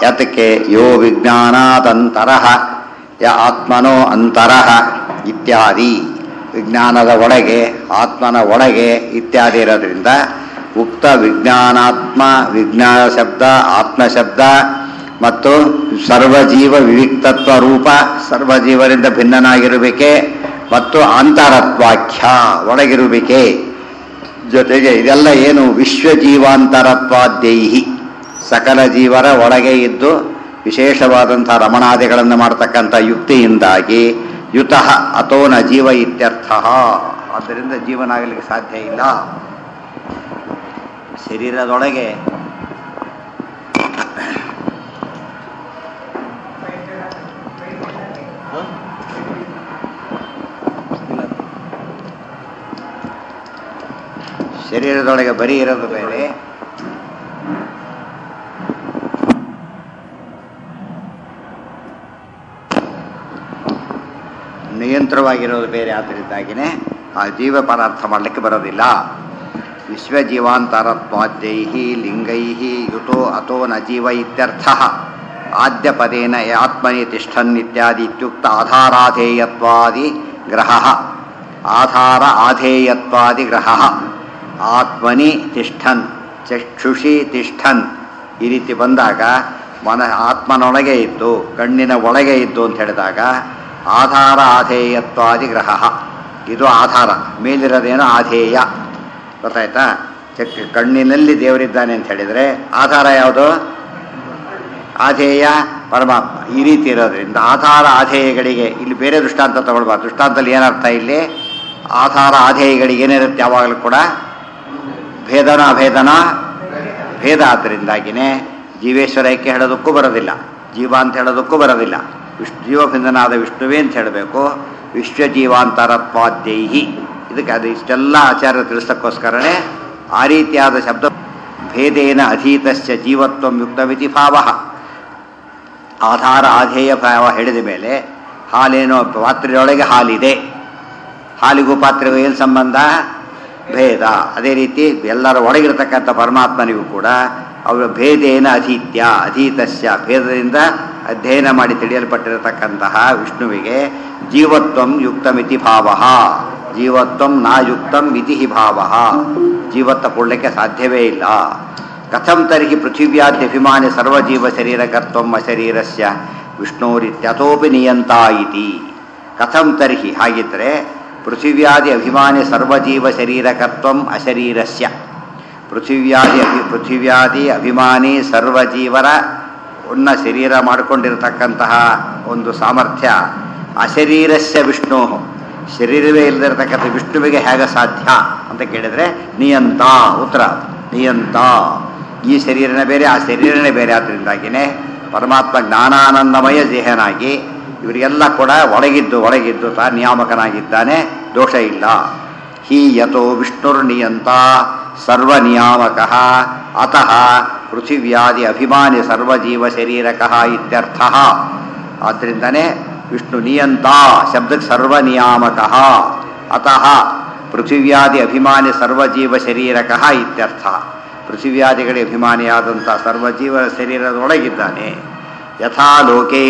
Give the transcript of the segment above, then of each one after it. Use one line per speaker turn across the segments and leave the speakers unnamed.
ಯಾತಕ್ಕೆ ಯೋ ವಿಜ್ಞಾನಾದಂತರಃ ಯ ಆತ್ಮನೋ ಅಂತರಃ ಇತ್ಯಾದಿ ವಿಜ್ಞಾನದ ಒಳಗೆ ಆತ್ಮನ ಒಳಗೆ ಇತ್ಯಾದಿ ಇರೋದ್ರಿಂದ ಉಕ್ತ ವಿಜ್ಞಾನಾತ್ಮ ವಿಜ್ಞಾನ ಶಬ್ದ ಆತ್ಮ ಶಬ್ದ ಮತ್ತು ಸರ್ವಜೀವ ವಿವಿಕ್ತತ್ವ ರೂಪ ಸರ್ವಜೀವರಿಂದ ಭಿನ್ನನಾಗಿರುವಿಕೆ ಮತ್ತು ಅಂತರತ್ವಾಖ್ಯ ಒಳಗಿರುವಿಕೆ ಜೊತೆಗೆ ಇದೆಲ್ಲ ಏನು ವಿಶ್ವಜೀವಾಂತರತ್ವಾದ್ಯೈಹಿ ಸಕಲ ಜೀವರ ಒಳಗೆ ಇದ್ದು ವಿಶೇಷವಾದಂಥ ರಮಣಾದಿಗಳನ್ನು ಮಾಡತಕ್ಕಂಥ ಯುಕ್ತಿಯಿಂದಾಗಿ ಯುತಃ ಅಥೋ ನ ಜೀವ ಇತ್ಯರ್ಥ ಆದ್ದರಿಂದ ಜೀವನಾಗಲಿಕ್ಕೆ ಸಾಧ್ಯ ಇಲ್ಲ ಶರೀರದೊಳಗೆ ಶರೀರದೊಳಗೆ ಬರೀ ಇರೋದು ಬೇರೆ ನಿಯಂತ್ರವಾಗಿರೋದು ಬೇರೆ ಆದ್ದರಿಂದಾಗಿನೇ ಆ ಜೀವ ಪದಾರ್ಥ ಮಾಡಲಿಕ್ಕೆ ಬರೋದಿಲ್ಲ ವಿಶ್ವಜೀವಾಂತರತ್ವಾದ್ಯೈ ಲಿಂಗೈ ಯುತೋ ಅಥೋ ನ ಜೀವ ಇತ್ಯರ್ಥ ಆದ್ಯ ಪದೇನ ಆತ್ಮನಿ ತಿಷ್ಠನ್ ಇತ್ಯಾದಿ ಇತ್ಯುಕ್ತ ಆಧಾರಾಧೇಯತ್ವಾದಿ ಗ್ರಹ ಆಧಾರ ಆಧೇಯತ್ವಾದಿ ಗ್ರಹ ಆತ್ಮನಿ ತಿಷ್ಠನ್ ಚಕ್ಷುಷಿ ತಿಷ್ಠನ್ ಈ ರೀತಿ ಬಂದಾಗ ಮನ ಆತ್ಮನೊಳಗೆ ಇದ್ದು ಕಣ್ಣಿನ ಒಳಗೆ ಇದ್ದು ಅಂತ ಹೇಳಿದಾಗ ಆಧಾರ ಆಧೇಯತ್ವಾದಿ ಗ್ರಹ ಇದು ಆಧಾರ ಮೇಲಿರೋದೇನೋ ಆಧೇಯ ಗೊತ್ತಾಯ್ತಾ ಚಕ್ ಕಣ್ಣಿನಲ್ಲಿ ದೇವರಿದ್ದಾನೆ ಅಂತ ಹೇಳಿದರೆ ಆಧಾರ ಯಾವುದು ಆಧೇಯ ಪರಮಾತ್ಮ ಈ ರೀತಿ ಇರೋದ್ರಿಂದ ಆಧಾರ ಆಧೇಯಗಳಿಗೆ ಇಲ್ಲಿ ಬೇರೆ ದೃಷ್ಟಾಂತ ತಗೊಳ್ಬಾರ್ದು ದೃಷ್ಟಾಂತದಲ್ಲಿ ಏನರ್ಥ ಇಲ್ಲಿ ಆಧಾರ ಆಧೇಯಗಳಿಗೆ ಏನಿರುತ್ತೆ ಯಾವಾಗಲೂ ಕೂಡ ಭೇದನ ಅಭೇದನ ಭೇದ ಆದ್ದರಿಂದಾಗಿನೇ ಜೀವೇಶ್ವರಕ್ಕೆ ಹೇಳೋದಕ್ಕೂ ಬರೋದಿಲ್ಲ ಜೀವ ಅಂತ ಹೇಳೋದಕ್ಕೂ ಬರೋದಿಲ್ಲ ವಿಶ್ ಜೀವಭಿಂದನಾದ ವಿಷ್ಣುವೇ ಅಂತ ಹೇಳಬೇಕು ವಿಶ್ವಜೀವಾಂತರತ್ವಾದ್ಯೈಹಿ ಇದಕ್ಕೆ ಅದು ಇಷ್ಟೆಲ್ಲ ಆಚಾರ್ಯ ತಿಳಿಸೋಕ್ಕೋಸ್ಕರನೇ ಆ ರೀತಿಯಾದ ಶಬ್ದ ಭೇದೇನ ಅಧೀತಸ್ಯ ಜೀವತ್ವಂ ಯುಕ್ತಮಿತಿ ಭಾವ ಆಧಾರ ಆಧೇಯ ಭಾವ ಹೇಳಿದ ಮೇಲೆ ಹಾಲೇನೋ ಪಾತ್ರೆಯೊಳಗೆ ಹಾಲಿದೆ ಹಾಲಿಗೂ ಪಾತ್ರೆಗೂ ಏನು ಸಂಬಂಧ ಭೇದ ಅದೇ ರೀತಿ ಎಲ್ಲರ ಒಳಗಿರತಕ್ಕಂಥ ಪರಮಾತ್ಮನಿಗೂ ಕೂಡ ಅವರ ಭೇದೇನ ಅಧೀತ್ಯ ಅಧೀತಸ್ಯ ಭೇದದಿಂದ ಅಧ್ಯಯನ ಮಾಡಿ ತಿಳಿಯಲ್ಪಟ್ಟಿರತಕ್ಕಂತಹ ವಿಷ್ಣುವಿಗೆ ಜೀವತ್ವಂ ಯುಕ್ತಮಿತಿ ಭಾವ ಜೀವತ್ವಂ ನಾ ಯುಕ್ತಂ ಇತಿ ಭಾವ ಜೀವತ್ವ ಕೊಡಲಿಕ್ಕೆ ಸಾಧ್ಯವೇ ಇಲ್ಲ ಕಥಂ ತರ್ಹಿ ಪೃಥಿವ್ಯಾದ್ಯಭಿಮಾನಿ ಸರ್ವಜೀವ ಶರೀರಕತ್ವಂ ಅಶರೀರಸ್ಯ ವಿಷ್ಣೋರಿತ್ಯಥೋಪಿ ನಿಯಂತ ಇತಿ ಕಥಂ ತರ್ಹಿ ಹಾಗಿದ್ರೆ ಪೃಥಿವ್ಯಾದಿ ಅಭಿಮಾನಿ ಸರ್ವಜೀವ ಶರೀರಕತ್ವಂ ಅಶರೀರಸ್ಯ ಪೃಥಿವ್ಯಾದಿ ಅಭಿ ಪೃಥಿವ್ಯಾದಿ ಅಭಿಮಾನಿ ಸರ್ವಜೀವರ ಉನ್ನ ಶರೀರ ಮಾಡಿಕೊಂಡಿರತಕ್ಕಂತಹ ಒಂದು ಸಾಮರ್ಥ್ಯ ಅಶರೀರಸ್ಯ ವಿಷ್ಣು ಶರೀರವೇ ಇಲ್ಲದಿರತಕ್ಕಂಥ ವಿಷ್ಣುವಿಗೆ ಹೇಗೆ ಸಾಧ್ಯ ಅಂತ ಕೇಳಿದರೆ ನಿಯಂತ ಉತ್ತರ ನಿಯಂತ ಈ ಶರೀರನೇ ಬೇರೆ ಆ ಶರೀರನೇ ಬೇರೆ ಆದ್ದರಿಂದಾಗಿನೇ ಪರಮಾತ್ಮ ಜ್ಞಾನಾನಂದಮಯ ದೇಹನಾಗಿ ಇವರಿಗೆಲ್ಲ ಕೂಡ ಒಳಗಿದ್ದು ಒಳಗಿದ್ದು ತಾ ನಿಯಾಮಕನಾಗಿದ್ದಾನೆ ದೋಷ ಇಲ್ಲ ಹಿ ಯಥೋ ವಿಷ್ಣುರ್ನಿಯಂತ ಸರ್ವನಿಯಾಮಕ ಅತಃ ಪೃಥಿವ್ಯಾದಿ ಅಭಿಮಾನಿ ಸರ್ವಜೀವ ಶರೀರಕ ಇತ್ಯರ್ಥ ಆದ್ದರಿಂದನೇ ವಿಷ್ಣು ನಿಯಂತ ಶಬ್ದಕ್ಕೆ ಸರ್ವನಿಯಾಮಕ ಅತಃ ಪೃಥಿವ್ಯಾದಿ ಅಭಿಮಾನಿ ಸರ್ವಜೀವ ಶರೀರಕ ಇತ್ಯರ್ಥ ಪೃಥಿವ್ಯಾದಿಗಳ ಅಭಿಮಾನಿಯಾದಂಥ ಸರ್ವಜೀವನ ಶರೀರದೊಳಗಿದ್ದಾನೆ ಯಥಾ ಲೋಕೆ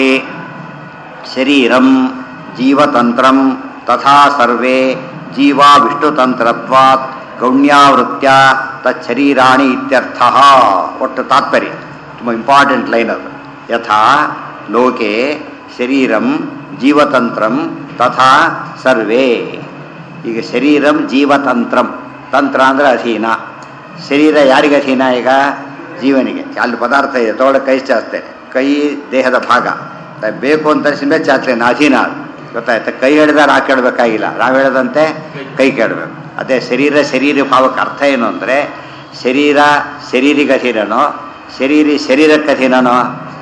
ಶರೀರಂ ಜೀವತಂತ್ರಂ ತಥಾ ಸರ್ವೇ ಜೀವಾ ವಿಷ್ಣುತಂತ್ರತ್ವಾತ್ ಗೌಣ್ಯಾವೃತ್ಯ ತಚ್ಚರೀರಾಣಿ ಇತ್ಯರ್ಥ ಒಟ್ಟು ತಾತ್ಪರ್ಯ ತುಂಬ ಇಂಪಾರ್ಟೆಂಟ್ ಲೈನ್ ಅದು ಯಥಾ ಲೋಕೆ ಶರೀರಂ ಜೀವತಂತ್ರಂ ತಥಾ ಸರ್ವೇ ಈಗ ಶರೀರಂ ಜೀವತಂತ್ರಂ ತಂತ್ರ ಅಂದರೆ ಅಧೀನ ಶರೀರ ಯಾರಿಗೆ ಅಧೀನ ಈಗ ಜೀವನಿಗೆ ಅಲ್ಲಿ ಪದಾರ್ಥ ಇದೆ ತಗೊಳ್ಳೆ ಕೈ ಚಾಚ್ತೇನೆ ಕೈ ದೇಹದ ಭಾಗ ತ- ಬೇಕು ಅಂತ ಅನಿಸಿದ ಚಾಚ್ತೇನೆ ಅಧೀನ ಅದು ಗೊತ್ತಾಯ್ತಾ ಕೈ ಹಿಡಿದಾರೆ ಆ ಕೇಳಬೇಕಾಗಿಲ್ಲ ನಾವು ಹೇಳದಂತೆ ಕೈ ಕೇಳಬೇಕು ಅದೇ ಶರೀರ ಶರೀರ ಭಾವಕ್ಕೆ ಅರ್ಥ ಏನು ಅಂದರೆ ಶರೀರ ಶರೀರಿಗೆ ಅಧೀನನೋ ಶರೀರಿ ಶರೀರಕ್ಕೆ ಅಧೀನನೋ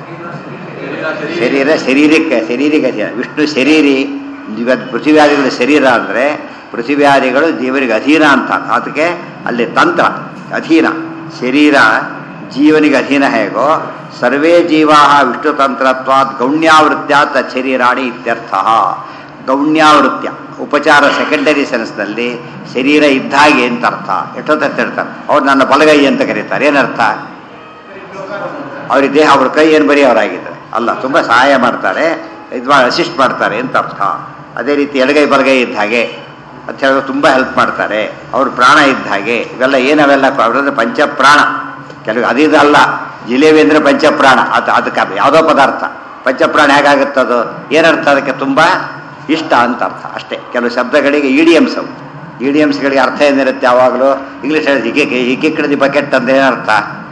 ಶರೀರ ಶರೀರಕ್ಕೆ ಶರೀರಿಗೆ ಅಧೀನ ವಿಷ್ಣು ಶರೀರಿ ಇವತ್ತು ಪೃಥ್ವಿಯಾದಿಗಳ ಶರೀರ ಅಂದರೆ ಪೃಥ್ವಿಯಾದಿಗಳು ಜೀವನಿಗೆ ಅಧೀನ ಅಂತ ಅದಕ್ಕೆ ಅಲ್ಲಿ ತಂತ್ರ ಅಧೀನ ಶರೀರ ಜೀವನಿಗೆ ಅಧೀನ ಹೇಗೋ ಸರ್ವೇ ಜೀವಾ ವಿಷ್ಣು ತಂತ್ರತ್ವಾತ್ ಗೌಣ್ಯಾವೃತ್ಯ ತಚ್ಚರೀರಾಣಿ ಇತ್ಯರ್ಥ ಗೌಣ್ಯಾವೃತ್ಯ ಉಪಚಾರ ಸೆಕೆಂಡರಿ ಸೆನ್ಸ್ನಲ್ಲಿ ಶರೀರ ಇದ್ದ ಹಾಗೆ ಅಂತ ಅರ್ಥ ಎಷ್ಟೊತ್ತ ಹೇಳ್ತಾರೆ ಅವ್ರು ನನ್ನ ಬಲಗೈ ಅಂತ ಕರೀತಾರೆ ಏನರ್ಥ ಅವ್ರಿಗೆ ದೇಹ ಅವ್ರ ಕೈ ಏನು ಬರೀ ಅವರಾಗಿದ್ದಾರೆ ಅಲ್ಲ ತುಂಬ ಸಹಾಯ ಮಾಡ್ತಾರೆ ಇದು ಅಸಿಸ್ಟ್ ಮಾಡ್ತಾರೆ ಅಂತ ಅರ್ಥ ಅದೇ ರೀತಿ ಎಡಗೈ ಬಲಗೈ ಇದ್ದ ಹಾಗೆ ಅಂತ ಹೇಳಿದ್ರೆ ತುಂಬ ಹೆಲ್ಪ್ ಮಾಡ್ತಾರೆ ಅವ್ರ ಪ್ರಾಣ ಇದ್ದ ಹಾಗೆ ಇವೆಲ್ಲ ಏನವೆಲ್ಲ ಅವರಂದ್ರೆ ಪಂಚಪ್ರಾಣ ಕೆಲವು ಅದಿದಲ್ಲ ಜಿಲೇಬಿ ಅಂದರೆ ಪಂಚಪ್ರಾಣ ಅದು ಅದಕ್ಕೆ ಯಾವುದೋ ಪದಾರ್ಥ ಪಂಚಪ್ರಾಣ ಹೇಗಾಗುತ್ತದು ಏನರ್ಥ ಅದಕ್ಕೆ ತುಂಬ ಇಷ್ಟ ಅಂತ ಅರ್ಥ ಅಷ್ಟೇ ಕೆಲವು ಶಬ್ದಗಳಿಗೆ ಇಡಿಯಮ್ಸ್ ಅವು ಇಡಿಯಮ್ಸ್ಗಳಿಗೆ ಅರ್ಥ ಏನಿರುತ್ತೆ ಯಾವಾಗಲೂ ಇಂಗ್ಲೀಷ್ ಹೇಳಿ ಹಿಕ್ಕೆ ಹಿಕ್ಕೆ ಕಿಡದಿ ಬಕೆಟ್ ಅಂತ ಏನರ್ಥ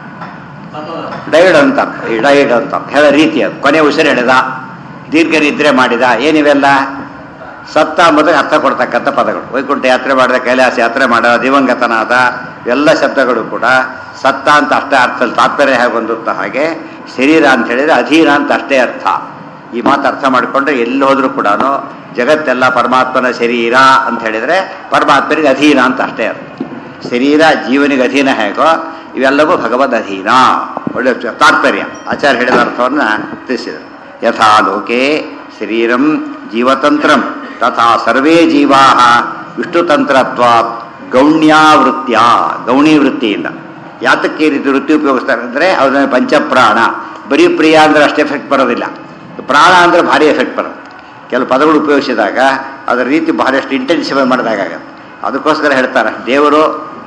ಡೈಡ್ ಅಂತ ಅರ್ಥ ಈ ಡೈಡ್ ಅಂತ ಅರ್ಥ. ಹೇಳೋ ರೀತಿ ಅದು ಕೊನೆ ಉಸಿರು ಹಿಡಿದ ದೀರ್ಘ ನಿದ್ರೆ ಮಾಡಿದ ಏನಿವೆಲ್ಲ ಸತ್ತ ಅಂಬುದಕ್ಕೆ ಅರ್ಥ ಕೊಡ್ತಕ್ಕಂಥ ಪದಗಳು ವೈಕುಂಠ ಯಾತ್ರೆ ಮಾಡಿದ ಕೈಲಾಸ ಯಾತ್ರೆ ಮಾಡ ದಿವಂಗತನಾದ ಎಲ್ಲ ಶಬ್ದಗಳು ಕೂಡ ಸತ್ತ ಅಂತ ಅಷ್ಟೇ ಅರ್ಥದಲ್ಲಿ ತಾತ್ಪರ್ಯ ಹೇಗೆ ಹೊಂದುತ್ತ ಹಾಗೆ ಶರೀರ ಅಂತ ಹೇಳಿದ್ರೆ ಅಧೀನ ಅಂತ ಅಷ್ಟೇ ಅರ್ಥ ಈ ಮಾತು ಅರ್ಥ ಮಾಡಿಕೊಂಡ್ರೆ ಎಲ್ಲಿ ಹೋದ್ರೂ ಕೂಡ ಜಗತ್ತೆಲ್ಲ ಪರಮಾತ್ಮನ ಶರೀರ ಅಂತ ಹೇಳಿದ್ರೆ ಪರಮಾತ್ಮನಿಗೆ ಅಧೀನ ಅಂತ ಅಷ್ಟೇ ಅರ್ಥ ಶರೀರ ಜೀವನಿಗೆ ಅಧೀನ ಹೇಗೋ ಇವೆಲ್ಲವೂ ಭಗವದ್ ಅಧೀನ ಒಳ್ಳೆ ತಾತ್ಪರ್ಯ ಆಚಾರ್ಯ ಹೇಳಿದ ಅರ್ಥವನ್ನು ತಿಳಿಸಿದರು ಯಥಾ ಲೋಕೆ ಶರೀರಂ ಜೀವತಂತ್ರಂ ತಥಾ ಸರ್ವೇ ಜೀವಾ ವಿಷ್ಣುತಂತ್ರತ್ವ ಗೌಣ್ಯಾವೃತ್ಯ ಗೌಣಿ ವೃತ್ತಿಯಿಂದ ಯಾತಕ್ಕೆ ಈ ರೀತಿ ವೃತ್ತಿ ಉಪಯೋಗಿಸ್ತಾರೆ ಅಂದರೆ ಅವ್ರ ಪಂಚಪ್ರಾಣ ಬರೀ ಪ್ರಿಯ ಅಂದ್ರೆ ಅಷ್ಟು ಎಫೆಕ್ಟ್ ಬರೋದಿಲ್ಲ ಪ್ರಾಣ ಅಂದರೆ ಭಾರಿ ಎಫೆಕ್ಟ್ ಬರುತ್ತೆ ಕೆಲವು ಪದಗಳು ಉಪಯೋಗಿಸಿದಾಗ ಅದರ ರೀತಿ ಬಹಳಷ್ಟು ಇಂಟೆನ್ಸಿಫೈ ಮಾಡಿದಾಗ ಅದಕ್ಕೋಸ್ಕರ ಹೇಳ್ತಾರೆ ದೇವರು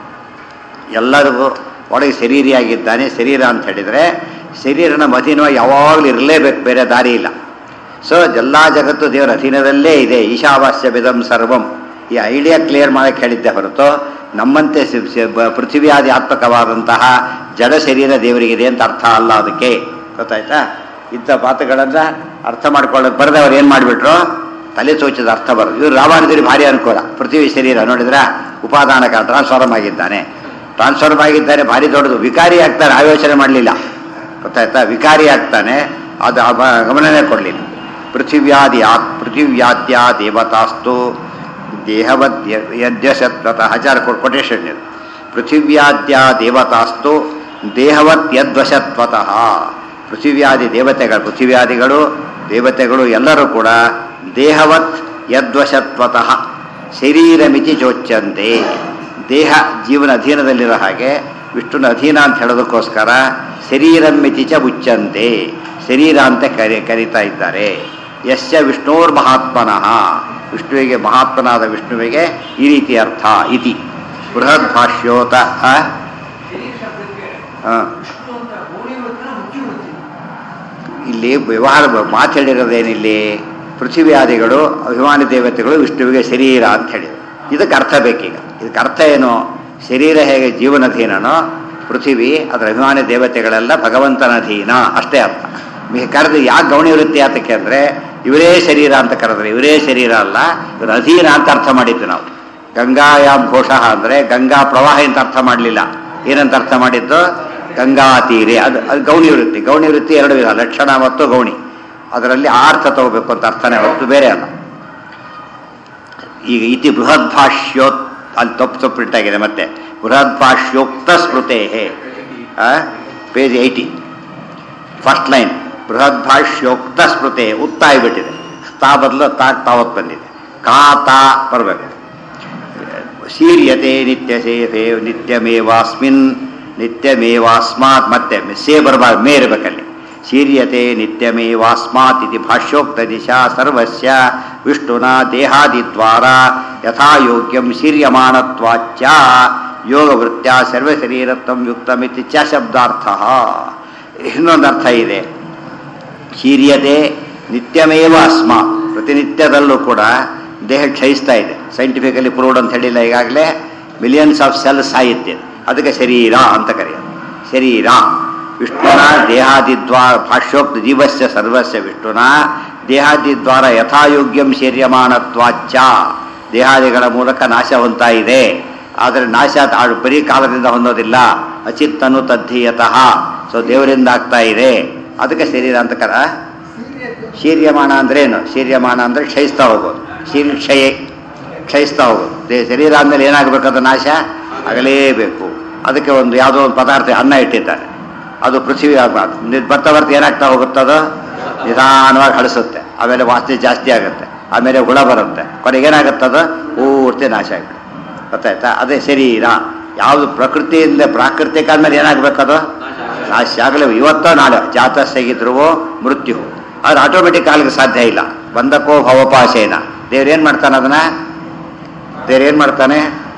ಎಲ್ಲರಿಗೂ ಒಳಗೆ ಶರೀರಿಯಾಗಿದ್ದಾನೆ ಶರೀರ ಅಂತ ಹೇಳಿದರೆ ಶರೀರನ ಮಧೀನ ಯಾವಾಗಲೂ ಇರಲೇಬೇಕು ಬೇರೆ ದಾರಿ ಇಲ್ಲ ಸೊ ಎಲ್ಲ ಜಗತ್ತು ದೇವರ ಅಧೀನದಲ್ಲೇ ಇದೆ ಈಶಾವಾಸ್ಯ ವಿಧಂ ಸರ್ವಂ ಈ ಐಡಿಯಾ ಕ್ಲಿಯರ್ ಮಾಡಕ್ಕೆ ಹೇಳಿದ್ದೆ ಹೊರತು ನಮ್ಮಂತೆ ಸಿ- ಸಿ- ಬ- ಪೃಥ್ವಿಯಾದಿ ಆತ್ಮಕವಾದಂತಹ ಜಡ ಶರೀರ ದೇವರಿಗಿದೆ ಅಂತ ಅರ್ಥ ಅಲ್ಲ ಅದಕ್ಕೆ ಗೊತ್ತಾಯ್ತಾ ಇಂಥ ಮಾತುಗಳನ್ನು ಅರ್ಥ ಮಾಡ್ಕೊಳ್ಳೋಕೆ ಬರದೆ ಅವ್ರು ಏನು ಮಾಡಿಬಿಟ್ರು ತಲೆ ಸೋಚಿದ ಅರ್ಥ ಬರೋದು ಇವರು ರಾಮಾನುಜರಿ ಭಾರಿ ಅನುಕೂಲ ಪೃಥ್ವಿ ಶರೀರ ನೋಡಿದ್ರ ಉಪಾದಾನಕ ಟ್ರಾನ್ಸ್ಫಾರ್ಮ್ ಆಗಿದ್ದಾನೆ ಟ್ರಾನ್ಸ್ಫಾರ್ಮ್ ಆಗಿದ್ದಾನೆ ಭಾರಿ ದೊಡ್ಡದು ವಿಕಾರಿ ಆಗ್ತಾನೆ ಆಯೋಚನೆ ಮಾಡಲಿಲ್ಲ ಗೊತ್ತಾಯ್ತಾ ವಿಕಾರಿ ಆಗ್ತಾನೆ ಅದು ಆ ಬ- ಗಮನನೇ ಕೊಡಲಿಲ್ಲ ಪೃಥಿವ್ಯಾದಿ ಆತ್ ಪೃಥಿವ್ಯಾದ್ಯ ದೇವತಾಸ್ತು ದೇಹವದ್ ಯದ್ಯಶತ್ವತಃ ಆಚಾರ ಕೊಟೇಶನ್ ಇದು ಪೃಥಿವ್ಯಾದ್ಯ ದೇವತಾಸ್ತು ದೇಹವತ್ ಯದ್ವಶತ್ವತಃ ಪೃಥಿವ್ಯಾದಿ ದೇವತೆಗಳು ಪೃಥಿವ್ಯಾದಿಗಳು ದೇವತೆಗಳು ಎಲ್ಲರೂ ಕೂಡ ದೇಹವತ್ ಯದ್ವಶತ್ವತಃ ಶರೀರಮಿತಿ ಚೋಚ್ಯಂತೆ ದೇಹ ಜೀವನ ಅಧೀನದಲ್ಲಿರೋ ಹಾಗೆ ವಿಷ್ಣುನ ಅಧೀನ ಅಂತ ಹೇಳೋದಕ್ಕೋಸ್ಕರ ಶರೀರಮಿತಿ ಚ ಉಚ್ಚಂತೆ ಶರೀರ ಅಂತ ಕರಿ ಕರೀತಾ ಇದ್ದಾರೆ ಯಸ್ಯ ವಿಷ್ಣೋರ್ ಮಹಾತ್ಮನಃ ವಿಷ್ಣುವಿಗೆ ಮಹಾತ್ಮನಾದ ವಿಷ್ಣುವಿಗೆ ಈ ರೀತಿ ಅರ್ಥ ಇತಿ ಬೃಹತ್ ಭಾಷ್ಯೋತ ಆ? ಆ. ಇಲ್ಲಿ ವ್ಯವಹಾರ ಮಾತು ಹೇಳಿರೋದೇನಿಲ್ಲಿ ಪೃಥ್ವಿಯಾದಿಗಳು ಅಭಿಮಾನಿ ದೇವತೆಗಳು ವಿಷ್ಣುವಿಗೆ ಶರೀರ ಅಂತ ಹೇಳಿದ್ರು ಇದಕ್ಕೆ ಅರ್ಥ ಬೇಕೀಗ ಇದಕ್ಕೆ ಅರ್ಥ ಏನು ಶರೀರ ಹೇಗೆ ಜೀವನಧೀನನೋ ಪೃಥಿವಿ ಅದರ ಅಭಿಮಾನಿ ದೇವತೆಗಳೆಲ್ಲ ಭಗವಂತನ ಅಧೀನ ಅಷ್ಟೇ ಅರ್ಥ ಮಿ- ಕರೆದು ಯಾಕೆ ಗೌಣಿ ವೃತ್ತಿ ಆತಕ್ಕೆ ಅಂದರೆ ಇವರೇ ಶರೀರ ಅಂತ ಕರೆದ್ರೆ ಇವರೇ ಶರೀರ ಅಲ್ಲ ಇವರು ಅಧೀನ ಅಂತ ಅರ್ಥ ಮಾಡಿದ್ದು ನಾವು ಗಂಗಾಯಾಮ್ ಘೋಷ ಅಂದರೆ ಗಂಗಾ ಪ್ರವಾಹ ಅಂತ ಅರ್ಥ ಮಾಡಲಿಲ್ಲ ಏನಂತ ಅರ್ಥ ಮಾಡಿದ್ದು ಗಂಗಾ ತೀರೆ ಅದು ಅದು ಗೌಣಿ ವೃತ್ತಿ ಗೌಣಿ ವೃತ್ತಿ ಎರಡು ವಿಧ ಲಕ್ಷಣ ಮತ್ತು ಗೌಣಿ ಅದರಲ್ಲಿ ಆ ಅರ್ಥ ತಗೋಬೇಕು ಅಂತ ಅರ್ಥನೇ ಹೊರತು ಬೇರೆ ಅಲ್ಲ ಈಗ ಇತಿ ಬೃಹದ್ ಭಾಷ್ಯೋತ್ ಅಲ್ಲಿ ತಪ್ಪು ತಪ್ಪು ಇಟ್ಟಾಗಿದೆ ಮತ್ತೆ ಬೃಹದ್ ಭಾಷ್ಯೋಕ್ತ ಸ್ಮೃತೆ ಪೇಜ್ ಏಯ್ಟಿ ಫಸ್ಟ್ ಲೈನ್ ಬೃಹದ್ ಭಾಷ್ಯೋಕ್ತ ಸ್ಮೃತೆ ಉತ್ತ ಆಗಿಬಿಟ್ಟಿದೆ ತಾ ಬದಲು ತಾಕ್ ತಾವತ್ ಬಂದಿದೆ ಕಾ ತಾ ಬರಬೇಕು ಶೀರ್ಯತೆ ನಿತ್ಯ ಸೇವೆ ನಿತ್ಯಮೇವಾಸ್ಮಿನ್ ನಿತ್ಯಮೇವಾಸ್ಮಾತ್ ಮತ್ತೆ ಸೇ ಬರಬಾರ್ದು ಮೇ ಇರಬೇಕಲ್ಲಿ ಶೀರ್ಯತೆ ನಿತ್ಯಮೇವಾಸ್ಮಾತ್ ಇತಿ ಭಾಷ್ಯೋಕ್ತ ದಿಶಾ ಸರ್ವಸ್ಯ ವಿಷ್ಣುನ ದೇಹಾದಿದ್ವಾರ ಯಥಾಯೋಗ್ಯಂ ಶೀರ್ಯಮಾಣತ್ವಾಚ್ಯ ಯೋಗವೃತ್ಯ ಸರ್ವಶರೀರತ್ವಂ ಯುಕ್ತಮಿತಿ ಚ ಶಬ್ದಾರ್ಥ ಇನ್ನೊಂದು ಅರ್ಥ ಇದೆ ಶೀರ್ಯತೆ ನಿತ್ಯಮೇವ ಅಸ್ಮ ಪ್ರತಿನಿತ್ಯದಲ್ಲೂ ಕೂಡ ದೇಹ ಕ್ಷಯಿಸ್ತಾ ಇದೆ ಸೈಂಟಿಫಿಕಲಿ ಪ್ರೂವ್ಡ್ ಅಂತ ಹೇಳಿಲ್ಲ ಈಗಾಗಲೇ ಮಿಲಿಯನ್ಸ್ ಆಫ್ ಸೆಲ್ಸ್ ಸಾಹಿತ್ಯ ಶರೀರ ಶರೀರ ಅಂತ ಕರೆಯೋದು ಶರೀರ ವಿಷ್ಣುನ ದೇಹಾದಿದ್ವಾರ ಭಾಷ್ಯೋಕ್ತ ಜೀವಸ್ಯ ಸರ್ವಸ್ಯ ವಿಷ್ಣುನ ದೇಹಾದಿದ್ವಾರ ಯಥಾಯೋಗ್ಯಂ ಶೀರ್ಯಮಾಣತ್ವಾಚ್ಯ ದೇಹಾದಿಗಳ ಮೂಲಕ ನಾಶ ಹೊಂತಾ ಇದೆ ಆದರೆ ನಾಶ ತಾಳು ಬರೀ ಕಾಲದಿಂದ ಹೊಂದೋದಿಲ್ಲ ಅಚಿತ್ತನು ತದ್ಧೀಯತಃ ಸೊ ದೇವರಿಂದ ಆಗ್ತಾ ಇದೆ ಅದಕ್ಕೆ ಶರೀರ ಅಂತ ಕರ ಶೀರ್ಯಮಾನ ಅಂದ್ರೆ ಏನು ಶೀರ್ಯಮಾನ ಅಂದ್ರೆ ಕ್ಷಯಿಸ್ತಾ ಹೋಗೋದು ಶೀರ್ ಕ್ಷಯ ಕ್ಷಯಿಸ್ತಾ ಹೋಗೋದು ದೇ- ಶರೀರ ಅಂದಮೇಲೆ ಏನಾಗಬೇಕು ಅದು ನಾಶ ಆಗಲೇಬೇಕು ಅದಕ್ಕೆ ಒಂದು ಯಾವುದೋ ಒಂದು ಪದಾರ್ಥ ಅನ್ನ ಇಟ್ಟಿದ್ದಾರೆ ಅದು ಪೃಥ್ವಿ ಆಗಬಾರ್ದು ನಿ- ಬರ್ತಾ ಬರ್ತಾ ಏನಾಗ್ತಾ ಹೋಗುತ್ತದು ನಿಧಾನವಾಗಿ ಹಳಿಸುತ್ತೆ ಆಮೇಲೆ ವಾಸನೆ ಜಾಸ್ತಿ ಆಗುತ್ತೆ ಆಮೇಲೆ ಹುಳ ಬರುತ್ತೆ ಕೊನೆಗೆ ಏನಾಗುತ್ತದು ಪೂರ್ತಿ ನಾಶ ಆಗುತ್ತೆ ಗೊತ್ತಾಯ್ತಾ ಅದೇ ಶರೀರ ಯಾವುದು ಪ್ರಕೃತಿಯಿಂದ ಪ್ರಾಕೃತಿಕ ಆದ್ಮೇಲೆ ಏನಾಗಬೇಕದು ನಾಶ ಆಗಲೇ ಇವತ್ತೋ ನಾಳೆ ಜಾತಸ್ಸಗಿದ್ರುವೋ ಮೃತ್ಯು ಆದ್ರೆ ಆಟೋಮೆಟಿಕ್ ಆಗ್ಲಿಕ್ಕೆ ಸಾಧ್ಯ ಇಲ್ಲ ಬಂದಕ್ಕೋ ಭವಪಾಶೇನ ದೇವ್ರೇನ್ ಮಾಡ್ತಾನೆ ಅದನ್ನ ದೇವ್ರೇನ್ ಮಾಡ್ತಾನೆ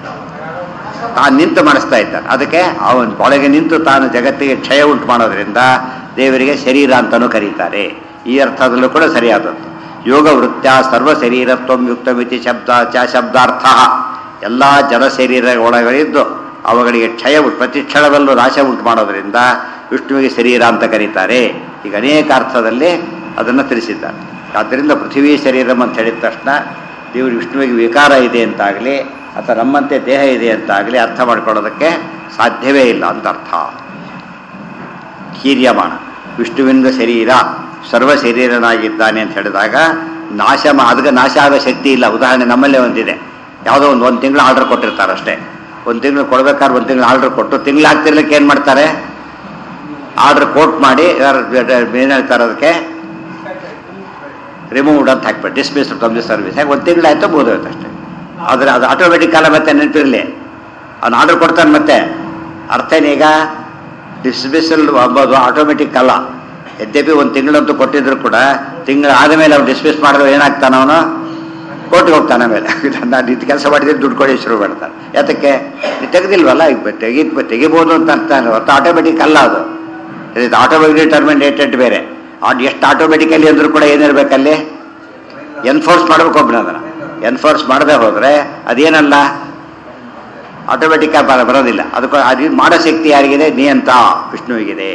ತಾನು ನಿಂತು ಮಾಡಿಸ್ತಾ ಇದ್ದಾನೆ ಅದಕ್ಕೆ ಅವನ ಒಳಗೆ ನಿಂತು ತಾನು ಜಗತ್ತಿಗೆ ಕ್ಷಯ ಉಂಟು ಮಾಡೋದ್ರಿಂದ ದೇವರಿಗೆ ಶರೀರ ಅಂತಲೂ ಕರೀತಾರೆ ಈ ಅರ್ಥದಲ್ಲೂ ಕೂಡ ಸರಿಯಾದದ್ದು ಯೋಗ ವೃತ್ಯ ಸರ್ವ ಶರೀರತ್ವ ಯುಕ್ತ ಮಿತಿ ಶಬ್ದ ಚ ಶಬ್ದಾರ್ಥ ಎಲ್ಲ ಜಡ ಶರೀರ ಒಳಗಳಿದ್ದು ಅವುಗಳಿಗೆ ಕ್ಷಯ ಉಂಟು ಪ್ರತಿ ಕ್ಷಣದಲ್ಲೂ ನಾಶ ಉಂಟು ಮಾಡೋದ್ರಿಂದ ವಿಷ್ಣುವಿಗೆ ಶರೀರ ಅಂತ ಕರೀತಾರೆ ಈಗ ಅನೇಕ ಅರ್ಥದಲ್ಲಿ ಅದನ್ನು ತಿಳಿಸಿದ್ದಾರೆ ಆದ್ದರಿಂದ ಪೃಥ್ವಿ ಶರೀರಂ ಅಂತ ಹೇಳಿದ ತಕ್ಷಣ ದೇವರು ವಿಷ್ಣುವಿಗೆ ವಿಕಾರ ಇದೆ ಅಂತಾಗಲಿ ಅಥವಾ ನಮ್ಮಂತೆ ದೇಹ ಇದೆ ಅಂತಾಗಲಿ ಅರ್ಥ ಮಾಡ್ಕೊಳ್ಳೋದಕ್ಕೆ ಸಾಧ್ಯವೇ ಇಲ್ಲ ಅಂತ ಅರ್ಥ ಹೀರ್ಯಮಾಣ ವಿಷ್ಣುವಿನ ಶರೀರ ಸರ್ವ ಶರೀರನಾಗಿದ್ದಾನೆ ಅಂತ ಹೇಳಿದಾಗ ನಾಶ ಮಾ- ಅದಕ್ಕೆ ನಾಶ ಆಗೋ ಶಕ್ತಿ ಇಲ್ಲ ಉದಾಹರಣೆ ನಮ್ಮಲ್ಲೇ ಒಂದಿದೆ ಯಾವುದೋ ಒಂದು ಒಂದು ತಿಂಗಳು ಆರ್ಡರ್ ಕೊಟ್ಟಿರ್ತಾರೆ ಅಷ್ಟೇ ಒಂದು ತಿಂಗಳು ಕೊಡ್ಬೇಕಾದ್ರೆ ಒಂದು ತಿಂಗಳು ಆರ್ಡರ್ ಕೊಟ್ಟು ತಿಂಗಳು ಆಗ್ತಿರ್ಲಿಕ್ಕೆ ಏನು ಮಾಡ್ತಾರೆ ಆರ್ಡರ್ ಕೋಟ್ ಮಾಡಿ ಏನು ಹೇಳ್ತಾರೆ ಅದಕ್ಕೆ ರಿಮೂವ್ಡ್ ಅಂತ ಹಾಕ್ಬಿಟ್ಟು ಡಿಸ್ಮಿಸ್ ಫ್ರಮ್ ದಿ ಸರ್ವಿಸ್ ಯಾಕೆ ಒಂದು ತಿಂಗಳಾಯ್ತು ಬೋದೋಯ್ತು ಅಷ್ಟೇ ಆದರೆ ಅದು ಆಟೋಮೆಟಿಕ್ ಅಲ್ಲ ಮತ್ತೆ ನೆನಪಿರಲಿ ಅವ್ನು ಆರ್ಡರ್ ಕೊಡ್ತಾನೆ ಮತ್ತೆ ಅರ್ಥ ಏನೀಗ ಡಿಸ್ಮಿಸಲ್ ಅಂಬೋದು ಆಟೋಮೆಟಿಕ್ ಅಲ್ಲ ಯದ್ಯಪಿ ಒಂದು ತಿಂಗಳಂತೂ ಕೊಟ್ಟಿದ್ರು ಕೂಡ ತಿಂಗಳು ಆದಮೇಲೆ ಅವ್ನು ಡಿಸ್ಮಿಸ್ ಮಾಡಿದ್ರೆ ಏನಾಗ್ತಾನೆ ಅವನು ಕೋರ್ಟ್ಗೆ ಹೋಗ್ತಾನೆ ಆಮೇಲೆ ನಾನು ಇದು ಕೆಲಸ ಮಾಡಿದ್ರೆ ದುಡ್ಡು ಕೊಡಿ ಶುರು ಮಾಡ್ತಾನೆ ಯಾತಕ್ಕೆ ನೀವು ತೆಗೆದಿಲ್ವಲ್ಲ ಈಗ ತೆಗಿ ತೆಗಿಬೋದು ಅಂತ ಅಂತಾನೆ ಹೊರತು ಆಟೋಮೆಟಿಕ್ ಅಲ್ಲ ಅದು ಇದು ಆಟೋಮೆಟಿಕ್ ಟರ್ಮಿನೇಟೆಡ್ ಬೇರೆ ಅದು ಎಷ್ಟು ಆಟೋಮೆಟಿಕಲಿ ಅಂದ್ರೂ ಕೂಡ ಏನಿರ್ಬೇಕಲ್ಲಿ ಎನ್ಫೋರ್ಸ್ ಮಾಡ್ಬೇಕು ಒಬ್ಬನ ಅದನ್ನು ಎನ್ಫೋರ್ಸ್ ಮಾಡದೆ ಹೋದರೆ ಅದೇನಲ್ಲ ಆಟೋಮೆಟಿಕ್ ಬರೋದಿಲ್ಲ ಅದಕ್ಕೆ ಅದು ಮಾಡೋ ಶಕ್ತಿ ಯಾರಿಗಿದೆ ನಿಯಂತ ವಿಷ್ಣುವಿಗಿದೆ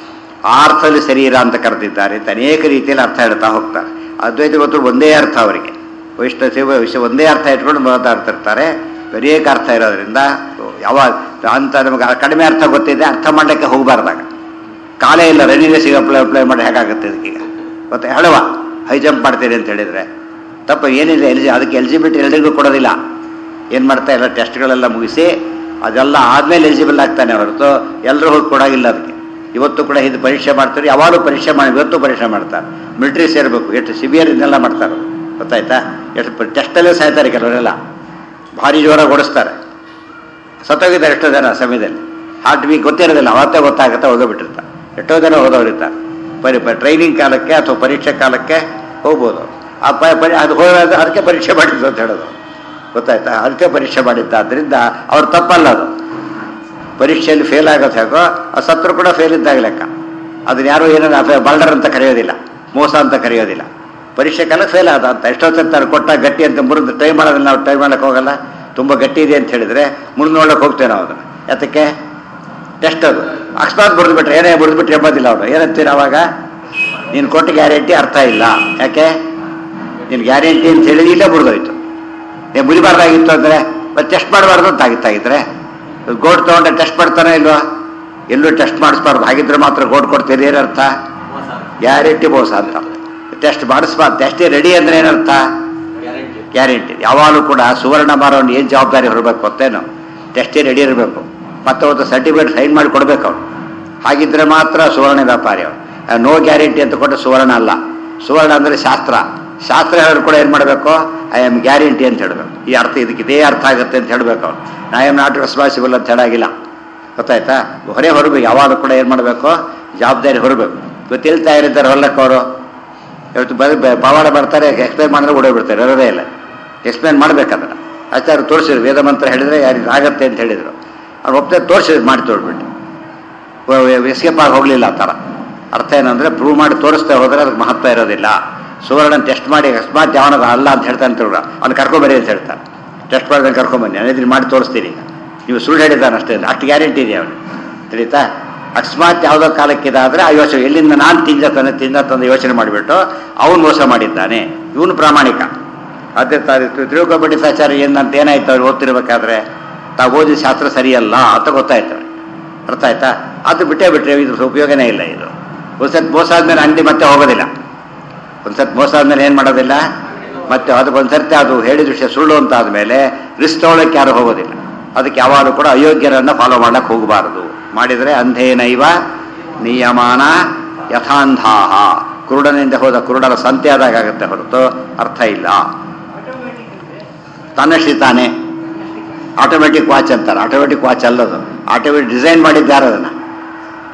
ಆ ಅರ್ಥದಲ್ಲಿ ಶರೀರ ಅಂತ ಕರೆದಿದ್ದಾರೆ ಅಂತ ಅನೇಕ ರೀತಿಯಲ್ಲಿ ಅರ್ಥ ಹೇಳ್ತಾ ಹೋಗ್ತಾರೆ ಅದ್ವೈತ ಗೊತ್ತು ಒಂದೇ ಅರ್ಥ ಅವರಿಗೆ ವೈಷ್ಣವ ಶಿವ ವಿಷಯ ಒಂದೇ ಅರ್ಥ ಇಟ್ಕೊಂಡು ಮಾತಾಡ್ತಿರ್ತಾರೆ ಅನೇಕ ಅರ್ಥ ಇರೋದ್ರಿಂದ ಯಾವಾಗ ಅಂತ ನಮಗೆ ಕಡಿಮೆ ಅರ್ಥ ಗೊತ್ತಿದೆ ಅರ್ಥ ಮಾಡಲಿಕ್ಕೆ ಹೋಗಬಾರ್ದಾಗ ಕಾಲೇ ಇಲ್ಲ ರನ್ನಿಂಗ್ ರೇಸಿಗೆ ಅಪ್ಲೈ ಅಪ್ಲೈ ಮಾಡಿ ಹೇಗಾಗುತ್ತೆ ಇದಕ್ಕೀಗ ಮತ್ತೆ ಹೇಳುವ ಹೈ ಜಂಪ್ ಮಾಡ್ತೀರಿ ಅಂತ ಹೇಳಿದರೆ ತಪ್ಪು ಏನಿಲ್ಲ ಎಲಿಜಿ ಅದಕ್ಕೆ ಎಲಿಜಿಬಿಲಿಟಿ ಎಲ್ರಿಗೂ ಕೊಡೋದಿಲ್ಲ ಏನು ಮಾಡ್ತಾ ಎಲ್ಲ ಟೆಸ್ಟ್ಗಳೆಲ್ಲ ಮುಗಿಸಿ ಅದೆಲ್ಲ ಆದಮೇಲೆ ಎಲಿಜಿಬಲ್ ಆಗ್ತಾನೆ ಹೊರತು ಎಲ್ಲರೂ ಹೋಗಿ ಕೊಡೋಗಿಲ್ಲ ಅದಕ್ಕೆ ಇವತ್ತು ಕೂಡ ಇದು ಪರೀಕ್ಷೆ ಮಾಡ್ತಾರೆ ಯಾವಾಗಲೂ ಪರೀಕ್ಷೆ ಮಾಡಿ ಇವತ್ತು ಪರೀಕ್ಷೆ ಮಾಡ್ತಾರೆ ಮಿಲಿಟ್ರಿ ಸೇರಬೇಕು ಎಷ್ಟು ಸಿವಿಯರ್ ಇದನ್ನೆಲ್ಲ ಮಾಡ್ತಾರೆ ಗೊತ್ತಾಯ್ತಾ ಎಷ್ಟು ಟೆಸ್ಟಲ್ಲೇ ಸಾಯ್ತಾರೆ ಕೆಲವರೆಲ್ಲ ಭಾರಿ ಜೋರಾಗಿ ಓಡಿಸ್ತಾರೆ ಸತ್ತೋಗಿದ್ದಾರೆ ಎಷ್ಟೋ ಜನ ಆ ಸಮಯದಲ್ಲಿ ಹಾರ್ಟ್ ಬೀಟ್ ಗೊತ್ತಿರೋದಿಲ್ಲ ಅವತ್ತೇ ಗೊತ್ತಾಗುತ್ತೆ ಹೋಗೋಬಿಟ್ಟಿರ್ತಾರೆ ಎಷ್ಟೋ ಜನ ಹೋದವರಿರ್ತಾರೆ ಪರಿ ಟ್ರೈನಿಂಗ್ ಕಾಲಕ್ಕೆ ಅಥವಾ ಪರೀಕ್ಷೆ ಕಾಲಕ್ಕೆ ಹೋಗ್ಬೋದು ಆ ಪ ಪರಿ ಅದು ಹೋಗೋದು ಅದಕ್ಕೆ ಪರೀಕ್ಷೆ ಮಾಡಿದ್ದು ಅಂತ ಹೇಳೋದು ಗೊತ್ತಾಯ್ತಾ ಅದಕ್ಕೆ ಪರೀಕ್ಷೆ ಮಾಡಿದ್ದಾದ್ರಿಂದ ಅವ್ರು ತಪ್ಪಲ್ಲ ಅದು ಪರೀಕ್ಷೆಯಲ್ಲಿ ಫೇಲ್ ಆಗೋದು ಹೇಗೋ ಆ ಸತ್ರು ಕೂಡ ಫೇಲ್ ಇದ್ದಾಗ ಲೆಕ್ಕ ಅದನ್ನ ಯಾರು ಏನನ್ನ ಬಾಲ್ಡರ್ ಅಂತ ಕರೆಯೋದಿಲ್ಲ ಮೋಸ ಅಂತ ಕರೆಯೋದಿಲ್ಲ ಪರೀಕ್ಷೆ ಕಾಲ ಫೇಲ್ ಆದ ಅಂತ ಎಷ್ಟೊತ್ತಾರೆ ಕೊಟ್ಟ ಗಟ್ಟಿ ಅಂತ ಮುರಿದು ಟ್ರೈ ಮಾಡೋದಿಲ್ಲ ನಾವು ಟ್ರೈ ಮಾಡಕ್ಕೆ ಹೋಗಲ್ಲ ತುಂಬ ಗಟ್ಟಿ ಇದೆ ಅಂತ ಹೇಳಿದ್ರೆ ಮುರಿದು ನೋಡಕ್ಕೆ ಹೋಗ್ತೇವೆ ನಾವು ಅದನ್ನು ಯಾತಕ್ಕೆ ಟೆಸ್ಟ್ ಅದು ಅಕಸ್ಮಾತ್ ಬರೆದು ಬಿಟ್ರೆ ಏನೇ ಬರೆದು ಬಿಟ್ರೆ ಎಂಬುದಿಲ್ಲ ಅವನು ಏನಂತೀರ ಅವಾಗ ನೀನು ಕೊಟ್ಟ ಗ್ಯಾರಂಟಿ ಅರ್ಥ ಇಲ್ಲ ಯಾಕೆ ನೀನು ಗ್ಯಾರಂಟಿ ಅಂತ ಹೇಳಿ ಇಲ್ಲೇ ಮುರಿದೋಯ್ತು ಏ ಮುರಿಬಾರ್ದಾಗಿತ್ತು ಅಂದರೆ ಮತ್ತೆ ಟೆಸ್ಟ್ ಮಾಡಬಾರ್ದು ಅಂತ ಆಗಿತ್ತಾಗಿದ್ರೆ ಗೋಡ್ ತೊಗೊಂಡೆ ಟೆಸ್ಟ್ ಮಾಡ್ತಾನೆ ಇಲ್ವಾ ಎಲ್ಲೂ ಟೆಸ್ಟ್ ಮಾಡಿಸ್ಬಾರ್ದು ಹಾಗಿದ್ರೆ ಮಾತ್ರ ಗೋಡ್ ಕೊಡ್ತೀರಿ ಏನರ್ಥ ಗ್ಯಾರಂಟಿ ಮೋಸ ಅಂತ ಟೆಸ್ಟ್ ಮಾಡಿಸ್ಬಾರ್ದು ಟೆಸ್ಟ್ ರೆಡಿ ಅಂದ್ರೆ ಏನರ್ಥ ಗ್ಯಾರಂಟಿ ಯಾವಾಗಲೂ ಕೂಡ ಸುವರ್ಣ ಮಾರೋನು ಏನು ಜವಾಬ್ದಾರಿ ಹೊರಬೇಕು ಗೊತ್ತೇನು ಟೆಸ್ಟೇ ರೆಡಿ ಇರಬೇಕು ಮತ್ತೆ ಒಂದು ಸರ್ಟಿಫಿಕೇಟ್ ಸೈನ್ ಮಾಡಿ ಕೊಡ್ಬೇಕು ಅವನು ಹಾಗಿದ್ರೆ ಮಾತ್ರ ಸುವರ್ಣ ವ್ಯಾಪಾರಿ ಅವನು ನೋ ಗ್ಯಾರಂಟಿ ಅಂತ ಕೊಟ್ಟು ಸುವರ್ಣ ಅಲ್ಲ ಸುವರ್ಣ ಅಂದರೆ ಶಾಸ್ತ್ರ ಶಾಸ್ತ್ರ ಹೇಳೋರು ಕೂಡ ಏನು ಮಾಡಬೇಕು ಐ ಆಮ್ ಗ್ಯಾರಂಟಿ ಅಂತ ಹೇಳಬೇಕು ಈ ಅರ್ಥ ಇದಕ್ಕೆ ಇದೇ ಅರ್ಥ ಆಗುತ್ತೆ ಅಂತ ಹೇಳಬೇಕು ಅವನು ನಾ ಆಮ್ ನಾಟ್ ರೆಸ್ಪಾನ್ಸಿಬಲ್ ಅಂತ ಹೇಳಾಗಿಲ್ಲ ಗೊತ್ತಾಯ್ತಾ ಹೊರೆ ಹೊರಬೇಕು ಯಾವಾಗ ಕೂಡ ಏನು ಮಾಡಬೇಕು ಜವಾಬ್ದಾರಿ ಹೊರಬೇಕು ಇವತ್ತು ಹೇಳ್ತಾ ಇರಿದ್ದಾರೆ ಹೊಲ್ಲಕ್ಕೆ ಅವರು ಇವತ್ತು ಬರೀ ಬ- ಪವಾಡ ಬರ್ತಾರೆ ಎಕ್ಸ್ಪ್ಲೈನ್ ಮಾಡಿದ್ರೆ ಓಡೋಗ್ಬಿಡ್ತಾರೆ ಇರೋದೇ ಇಲ್ಲ ಎಕ್ಸ್ಪ್ಲೈನ್ ಮಾಡ್ಬೇಕಂದ್ರೆ ಆಚಾರ್ಯ ತೋರಿಸಿದ್ರು ವೇದ ಮಂತ್ರ ಹೇಳಿದ್ರೆ ಯಾರಿಗೆ ಆಗತ್ತೆ ಅಂತ ಹೇಳಿದರು ಅವ್ರು ಒಪ್ಪದೆ ತೋರಿಸಿದ್ರು ಮಾಡಿ ತೋಡ್ಬಿಟ್ಟು ಎಸ್ಕೇಪ್ ಆಗಿ ಹೋಗಲಿಲ್ಲ ಆ ಥರ ಅರ್ಥ ಏನಂದ್ರೆ ಪ್ರೂವ್ ಮಾಡಿ ತೋರಿಸ್ತಾ ಹೋದ್ರೆ ಅದಕ್ಕೆ ಮಹತ್ವ ಇರೋದಿಲ್ಲ ಸುವರ್ಣ ಟೆಸ್ಟ್ ಮಾಡಿ ಅಕಸ್ಮಾತ್ ಯಾವನ ಅಲ್ಲ ಅಂತ ಹೇಳ್ತಾನೆ ತಿಳ್ರ ಅವ್ನು ಕರ್ಕೊಂಬರಿ ಅಂತ ಹೇಳ್ತಾನೆ ಟೆಸ್ಟ್ ಮಾಡಿದ್ರೆ ಕರ್ಕೊಂಬನ್ನಿ ನಾನು ಇದನ್ನ ಮಾಡಿ ತೋರಿಸ್ತೀನಿ ಈಗ ನೀವು ಸುಳ್ಳು ಹೇಳಿದ್ದಾನೆ ಅಷ್ಟೇ ಅಷ್ಟು ಗ್ಯಾರಂಟಿ ಇದೆ ಅವನು ತಿಳಿತಾ ಅಕಸ್ಮಾತ್ ಯಾವುದೋ ಕಾಲಕ್ಕೆ ಇದಾದರೆ ಆ ಯೋಚನೆ ಎಲ್ಲಿಂದ ನಾನು ತಿಂದ ತಂದೆ ತಿಂದ ತಂದು ಯೋಚನೆ ಮಾಡಿಬಿಟ್ಟು ಅವನು ಮೋಸ ಮಾಡಿದ್ದಾನೆ ಇವನು ಪ್ರಾಮಾಣಿಕ ಅದೇ ತಿರುಗಪಂಡಿತಾಚಾರ್ಯ ಏನಂತ ಏನಾಯ್ತು ಅವ್ರು ಓದ್ತಿರ್ಬೇಕಾದ್ರೆ ತಾವು ಓದಿದ ಶಾಸ್ತ್ರ ಸರಿಯಲ್ಲ ಅಂತ ಗೊತ್ತಾಯ್ತು ಅವ್ರಿಗೆ. ಅರ್ಥ ಆಯ್ತಾ ಅದು ಬಿಟ್ಟೇ ಬಿಟ್ರೆ ಇದ್ರ ಉಪಯೋಗನೇ ಇಲ್ಲ ಇದು ಒಂದ್ಸತಿ ಮೋಸ ಆದ್ಮೇಲೆ ಅಂಗಡಿ ಮತ್ತೆ ಹೋಗೋದಿಲ್ಲ ಒಂದ್ಸತಿ ಮೋಸ ಆದ್ಮೇಲೆ ಏನು ಮಾಡೋದಿಲ್ಲ ಮತ್ತೆ ಅದಕ್ಕೆ ಒಂದ್ಸರ್ತಿ ಅದು ಹೇಳಿದ ವಿಷಯ ಸುಳ್ಳು ಅಂತ ಆದಮೇಲೆ ರಿಸ್ಕ್ ತಗೊಳ್ಳೋಕೆ ಯಾರು ಹೋಗೋದಿಲ್ಲ ಅದಕ್ಕೆ ಯಾವಾಗಲೂ ಕೂಡ ಅಯೋಗ್ಯರನ್ನ ಫಾಲೋ ಮಾಡಕ್ಕೆ ಹೋಗಬಾರದು ಮಾಡಿದರೆ ಅಂಧೇನೈವ ನಿಯಮಾನ ಯಥಾಂಧಾಹ ಕುರುಡನಿಂದ ಹೋದ ಕುರುಡರ ಸಂತೆ ಆದಾಗುತ್ತೆ ಹೊರತು ಅರ್ಥ ಇಲ್ಲ ತನ್ನಷ್ಟೇ ತಾನೇ ಆಟೋಮೆಟಿಕ್ ವಾಚ್ ಅಂತಾರೆ ಆಟೋಮೆಟಿಕ್ ವಾಚ್ ಅಲ್ಲದು ಆಟೋಮೆಟಿಕ್ ಡಿಸೈನ್ ಮಾಡಿದ್ದು ಯಾರು ಅದನ್ನು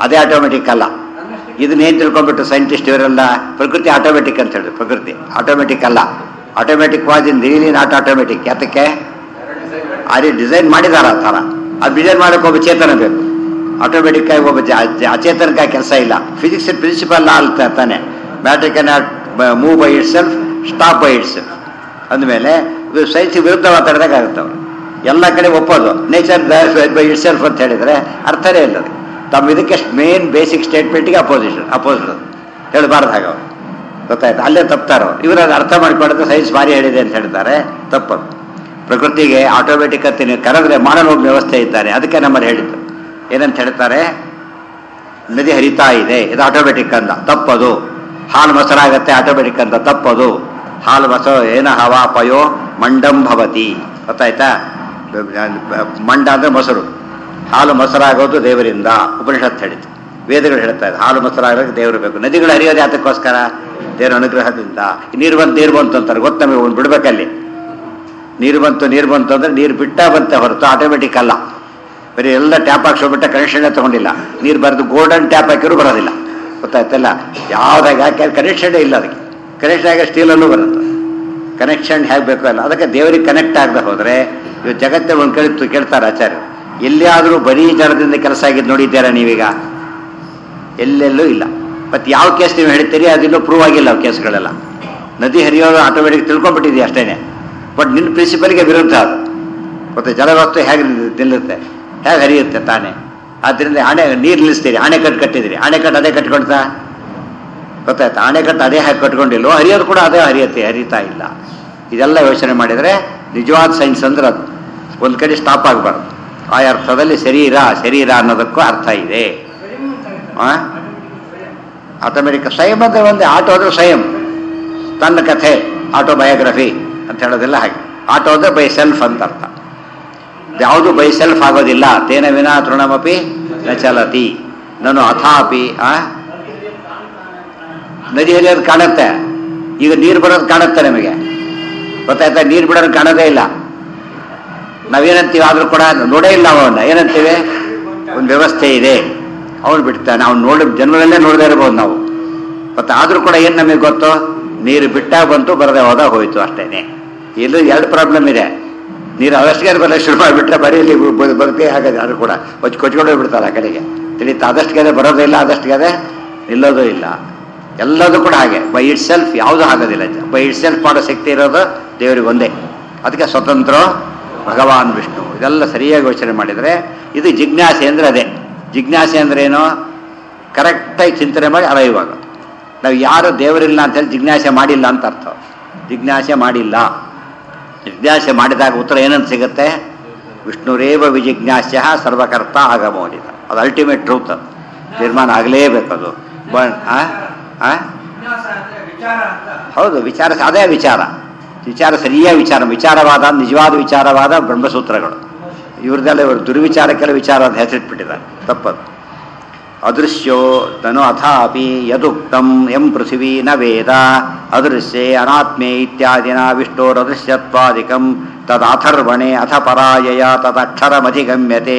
ಅದೇ ಆಟೋಮೆಟಿಕ್ ಅಲ್ಲ ಇದನ್ನೇನು ತಿಳ್ಕೊಂಡ್ಬಿಟ್ಟು ಸೈಂಟಿಸ್ಟ್ ಇವರೆಲ್ಲ ಪ್ರಕೃತಿ ಆಟೋಮೆಟಿಕ್ ಅಂತ ಹೇಳಿದ್ರು ಪ್ರಕೃತಿ ಆಟೋಮೆಟಿಕ್ ಅಲ್ಲ automatic was in really not automatic ಯಾತಕ್ಕೆ ಅದೇ ಡಿಸೈನ್ ಮಾಡಿದಾರ ಆ ಥರ ಅದು ಡಿಸೈನ್ ಮಾಡೋಕೆ ಒಬ್ಬ ಚೇತನ ಬೇಕು ಆಟೋಮೆಟಿಕ್ ಆಗಿ ಒಬ್ಬ ಜ- ಜ- ಅಚೇತನಕ್ಕೆ ಕೆಲಸ ಇಲ್ಲ ಫಿಸಿಕ್ಸ್ ಪ್ರಿನ್ಸಿಪಲ್ ಅಲ್ಲ ತಾನೆ matter can not move by itself stop by itself ಅಂದಮೇಲೆ ಸೈನ್ಸ್ ವಿರುದ್ಧ ಮಾತಾಡಿದಾಗ ಆಗುತ್ತೆ ಅವರು ಎಲ್ಲ ಕಡೆ ಒಪ್ಪೋದು ನೇಚರ್ ಬೈ ಇಟ್ ಸೆಲ್ಫ್ ಅಂತ ಹೇಳಿದರೆ ಅರ್ಥನೇ ಇಲ್ಲ ಅದು ತಮ್ಮ ಇದಕ್ಕೆ ಮೇನ್ ಬೇಸಿಕ್ ಸ್ಟೇಟ್ಮೆಂಟ್ಗೆ ಅಪೋಸಿಷನ್ ಅಪೋಸಿಟ್ ಹೇಳಬಾರ್ದು ಹಾಗೆ ಅವರು ಗೊತ್ತಾಯ್ತು ಅಲ್ಲೇ ತಪ್ತಾರೋ ಇವರು ಅದು ಅರ್ಥ ಮಾಡ್ಕೊಳ್ಳೋದು ಸೈನ್ಸ್ ಭಾರಿ ಹೇಳಿದೆ ಅಂತ ಹೇಳ್ತಾರೆ ತಪ್ಪದು ಪ್ರಕೃತಿಗೆ ಆಟೋಮೆಟಿಕ್ ಅಂತ ನೀವು ಕರೆದ್ರೆ ಮಾಡಲು ಒಬ್ಬ ವ್ಯವಸ್ಥೆ ಇದ್ದಾರೆ ಅದಕ್ಕೆ ನಮ್ಮಲ್ಲಿ ಹೇಳಿದ್ದು ಏನಂತ ಹೇಳ್ತಾರೆ ನದಿ ಹರಿತಾ ಇದೆ ಇದು ಆಟೋಮೆಟಿಕ್ ಅಂತ ತಪ್ಪದು ಹಾಲು ಮೊಸರಾಗತ್ತೆ ಆಟೋಮೆಟಿಕ್ ಅಂತ ತಪ್ಪದು ಹಾಲು ಮೊಸರು ಏನ ಹವಾ ಪಯೋ ಮಂಡಂ ಭವತಿ ಗೊತ್ತಾಯ್ತಾ ಮಂಡ ಅಂದ್ರೆ ಮೊಸರು ಹಾಲು ಮೊಸರಾಗೋದು ದೇವರಿಂದ ಉಪನಿಷತ್ ಹೇಳಿತು ವೇದಗಳು ಹೇಳ್ತಾ ಇದೆ ಹಾಲು ಮೊಸರಾಗೋಕೆ ದೇವರು ಬೇಕು ನದಿಗಳು ಹರಿಯೋದು ಯಾತಕ್ಕೋಸ್ಕರ ದೇವರ ಅನುಗ್ರಹದಿಂದ ನೀರು ಬಂತು ನೀರು ಬಂತು ಅಂತಾರೆ ಗೊತ್ತ ನಮಗೆ ಒಂದು ಬಿಡ್ಬೇಕಲ್ಲಿ ನೀರು ಬಂತು ನೀರು ಬಂತು ಅಂದ್ರೆ ನೀರು ಬಿಟ್ಟ ಬಂತೆ ಹೊರತು ಆಟೋಮೆಟಿಕ್ ಅಲ್ಲ ಬರೀ ಎಲ್ಲ ಟ್ಯಾಪ್ ಹಾಕ್ಸೋಬಿಟ್ಟ ಕನೆಕ್ಷನ್ ತಗೊಂಡಿಲ್ಲ ನೀರು ಬರೆದು ಗೋಲ್ಡನ್ ಟ್ಯಾಪ್ ಹಾಕಿದ್ರು ಬರೋದಿಲ್ಲ ಗೊತ್ತಾಯ್ತಲ್ಲ ಯಾವ್ದಾಗ ಯಾಕೆ ಕನೆಕ್ಷನ್ ಇಲ್ಲ ಅದಕ್ಕೆ ಕನೆಕ್ಷನ್ ಆಗ ಸ್ಟೀಲಲ್ಲೂ ಬರುತ್ತೆ ಕನೆಕ್ಷನ್ ಹೇಗೆ ಬೇಕು ಅಲ್ಲ ಅದಕ್ಕೆ ದೇವರಿಗೆ ಕನೆಕ್ಟ್ ಆಗದೆ ಹೋದರೆ ಇವು ಜಗತ್ತೇ ಒಂದು ಕೇಳ್ತು ಕೇಳ್ತಾರೆ ಆಚಾರ್ಯ ಎಲ್ಲಿಯಾದರೂ ಬರೀ ಜಲದಿಂದ ಕೆಲಸ ಆಗಿದ್ದು ನೋಡಿದ್ದೀರಾ ನೀವೀಗ ಎಲ್ಲೆಲ್ಲೂ ಇಲ್ಲ ಮತ್ತು ಯಾವ ಕೇಸ್ ನೀವು ಹೇಳ್ತೀರಿ ಅದಿನ್ನೂ ಪ್ರೂವ್ ಆಗಿಲ್ಲ ಅವು ಕೇಸ್ಗಳೆಲ್ಲ ನದಿ ಹರಿಯೋದು ಆಟೋಮೆಟಿಕ್ ತಿಳ್ಕೊಂಡ್ಬಿಟ್ಟಿದೆ ಅಷ್ಟೇನೆ ಬಟ್ ನಿನ್ನ ಪ್ರಿನ್ಸಿಪಲ್ಗೆ ವಿರುದ್ಧ ಅದು ಮತ್ತು ಜಲವಸ್ತು ಹೇಗೆ ನಿಲ್ಲುತ್ತೆ ಹೇಗೆ ಹರಿಯುತ್ತೆ ತಾನೇ ಆದ್ದರಿಂದ ಅಣೆ ನೀರು ನಿಲ್ಲಿಸ್ತೀರಿ ಅಣೆಕಟ್ಟು ಕಟ್ಟಿದಿರಿ ಅಣೆಕಟ್ಟು ಅದೇ ಕಟ್ಕೊಳ್ತಾ ಗೊತ್ತಾಯ್ತಾ ಅಣೆಕಟ್ಟು ಅದೇ ಹಾಕಿ ಕಟ್ಕೊಂಡಿಲ್ವೋ ಹರಿಯೋದು ಕೂಡ ಅದೇ ಹರಿಯುತ್ತೆ ಹರಿತಾ ಇಲ್ಲ ಇದೆಲ್ಲ ಯೋಚನೆ ಮಾಡಿದರೆ ನಿಜವಾದ ಸೈನ್ಸ್ ಅಂದ್ರೆ ಅದು ಒಂದು ಕಡೆ ಸ್ಟಾಪ್ ಆಗಬಾರ್ದು ಆ ಅರ್ಥದಲ್ಲಿ ಶರೀರ ಶರೀರ ಅನ್ನೋದಕ್ಕೂ ಅರ್ಥ ಇದೆ ಆಟೋಮೆಟಿಕ್ ಸ್ವಯಂ ಅಂದರೆ ಒಂದೇ ಆಟೋ ಅಂದ್ರೆ ಸ್ವಯಂ ತನ್ನ ಕಥೆ ಆಟೋ ಬಯೋಗ್ರಫಿ ಅಂತ ಹೇಳೋದಿಲ್ಲ ಹಾಗೆ ಆಟೋ ಅಂದ್ರೆ ಬೈ ಸೆಲ್ಫ್ ಅಂತ ಅರ್ಥ ಯಾವುದು ಬೈ ಸೆಲ್ಫ್ ಆಗೋದಿಲ್ಲ ತೇನ ವಿನಾ ತೃಣಮಪಿ ನ ಚಲತಿ ನಾನು ಅಥಾಪಿ ಆ ನದಿಯಲ್ಲಿ ಅದು ಕಾಣುತ್ತೆ ಈಗ ನೀರು ಬರೋದು ಕಾಣುತ್ತೆ ನಮಗೆ ಗೊತ್ತಾಯ್ತಾ ನೀರು ಬಿಡೋದು ಕಾಣೋದೇ ಇಲ್ಲ ನಾವೇನಂತೀವಿ ಆದ್ರೂ ಕೂಡ ನೋಡೇ ಇಲ್ಲ ಅವನ್ನ ಏನಂತೀವಿ ಒಂದು ವ್ಯವಸ್ಥೆ ಇದೆ ಅವನು ಬಿಡ್ತಾನೆ ಅವ್ನು ನೋಡಿ ಜನ್ಮದಲ್ಲೇ ನೋಡದೇ ಇರ್ಬೋದು ನಾವು ಮತ್ತೆ ಆದ್ರೂ ಕೂಡ ಏನು ನಮಗೆ ಗೊತ್ತು ನೀರು ಬಿಟ್ಟಾಗ ಬಂತು ಬರದೆ ಹೋದಾಗ ಹೋಯ್ತು ಅಷ್ಟೇನೆ ಇಲ್ಲೂ ಎರಡು ಪ್ರಾಬ್ಲಮ್ ಇದೆ ನೀರು ಅದಷ್ಟಿಗೆ ಬರಲ್ಲ ಶುರು ಮಾಡಿಬಿಟ್ರೆ ಬರೀಲಿ ಬದುಕೇ ಆಗದೆ ಅದು ಕೂಡ ಕೊಚ್ಚ ಕೊಚ್ಕೊಂಡು ಹೋಗ್ಬಿಡ್ತಾರೆ ಆ ಕಡೆಗೆ ತಿಳಿತಾ ಆದಷ್ಟಿಗೆ ಬರೋದೇ ಇಲ್ಲ ಆದಷ್ಟಿಗೆ ನಿಲ್ಲೋದು ಇಲ್ಲ ಎಲ್ಲದೂ ಕೂಡ ಹಾಗೆ ಬೈ ಇಟ್ ಸೆಲ್ಫ್ ಯಾವುದೂ ಆಗೋದಿಲ್ಲ ಬೈ ಇಟ್ ಸೆಲ್ಫ್ ಮಾಡೋ ಶಕ್ತಿ ಇರೋದು ದೇವರಿಗೆ ಒಂದೇ ಅದಕ್ಕೆ ಸ್ವತಂತ್ರ ಭಗವಾನ್ ವಿಷ್ಣು ಇದೆಲ್ಲ ಸರಿಯಾಗಿ ಯೋಚನೆ ಮಾಡಿದರೆ ಇದು ಜಿಜ್ಞಾಸೆ ಅಂದರೆ ಅದೇ ಜಿಜ್ಞಾಸೆ ಅಂದ್ರೆ ಏನು ಕರೆಕ್ಟಾಗಿ ಚಿಂತನೆ ಮಾಡಿ ಅರಯುವಾಗ ನಾವು ಯಾರು ದೇವರಿಲ್ಲ ಅಂತೇಳಿ ಜಿಜ್ಞಾಸೆ ಮಾಡಿಲ್ಲ ಅಂತ ಅರ್ಥ ಜಿಜ್ಞಾಸೆ ಮಾಡಿಲ್ಲ ಜಿಜ್ಞಾಸೆ ಮಾಡಿದಾಗ ಉತ್ತರ ಏನಂತ ಸಿಗುತ್ತೆ ವಿಷ್ಣುರೇವ ವಿಜಿಜ್ಞಾಸ್ಯ ಸರ್ವಕರ್ತ ಆಗಮೋದಿತ ಅದು ಅಲ್ಟಿಮೇಟ್ ಟ್ರೂತ್ ಅದು ತೀರ್ಮಾನ ಆಗಲೇಬೇಕು ಅದು ಬ ಆ? ಆ?
ವಿನ್ಯಾಸ ಅಂದ್ರೆ ವಿಚಾರ ಅಂತ
ಹೌದು ವಿಚಾರ ಅದೇ ವಿಚಾರ ವಿಚಾರ ಸರಿಯಾದ ವಿಚಾರ ವಿಚಾರವಾದ ನಿಜವಾದ ವಿಚಾರವಾದ ಬ್ರಹ್ಮಸೂತ್ರಗಳು ಇವ್ರದ್ದೆಲ್ಲ ಇವರು ದುರ್ವಿಚಾರಕ್ಕೆಲ್ಲ ವಿಚಾರ ಅಂತ ಹೆಸರಿಟ್ಬಿಟ್ಟಿದ್ದಾರೆ ತಪ್ಪದು ಅದೃಶ್ಯೋ ತನು ಅಥಾಪಿ ಯದುಕ್ತಂ ಎಂ ಪೃಥಿವೀ ನ ವೇದ ಅದೃಶ್ಯೆ ಅನಾತ್ಮೆ ಇತ್ಯಾದಿನ ವಿಷ್ಣೋರದೃಶ್ಯತ್ವಾದಿಕಂ ತದಥರ್ವಣೆ ಅಥ ಪರಾಯಯ ತದಕ್ಷರಮಧಿಗಮ್ಯತೆ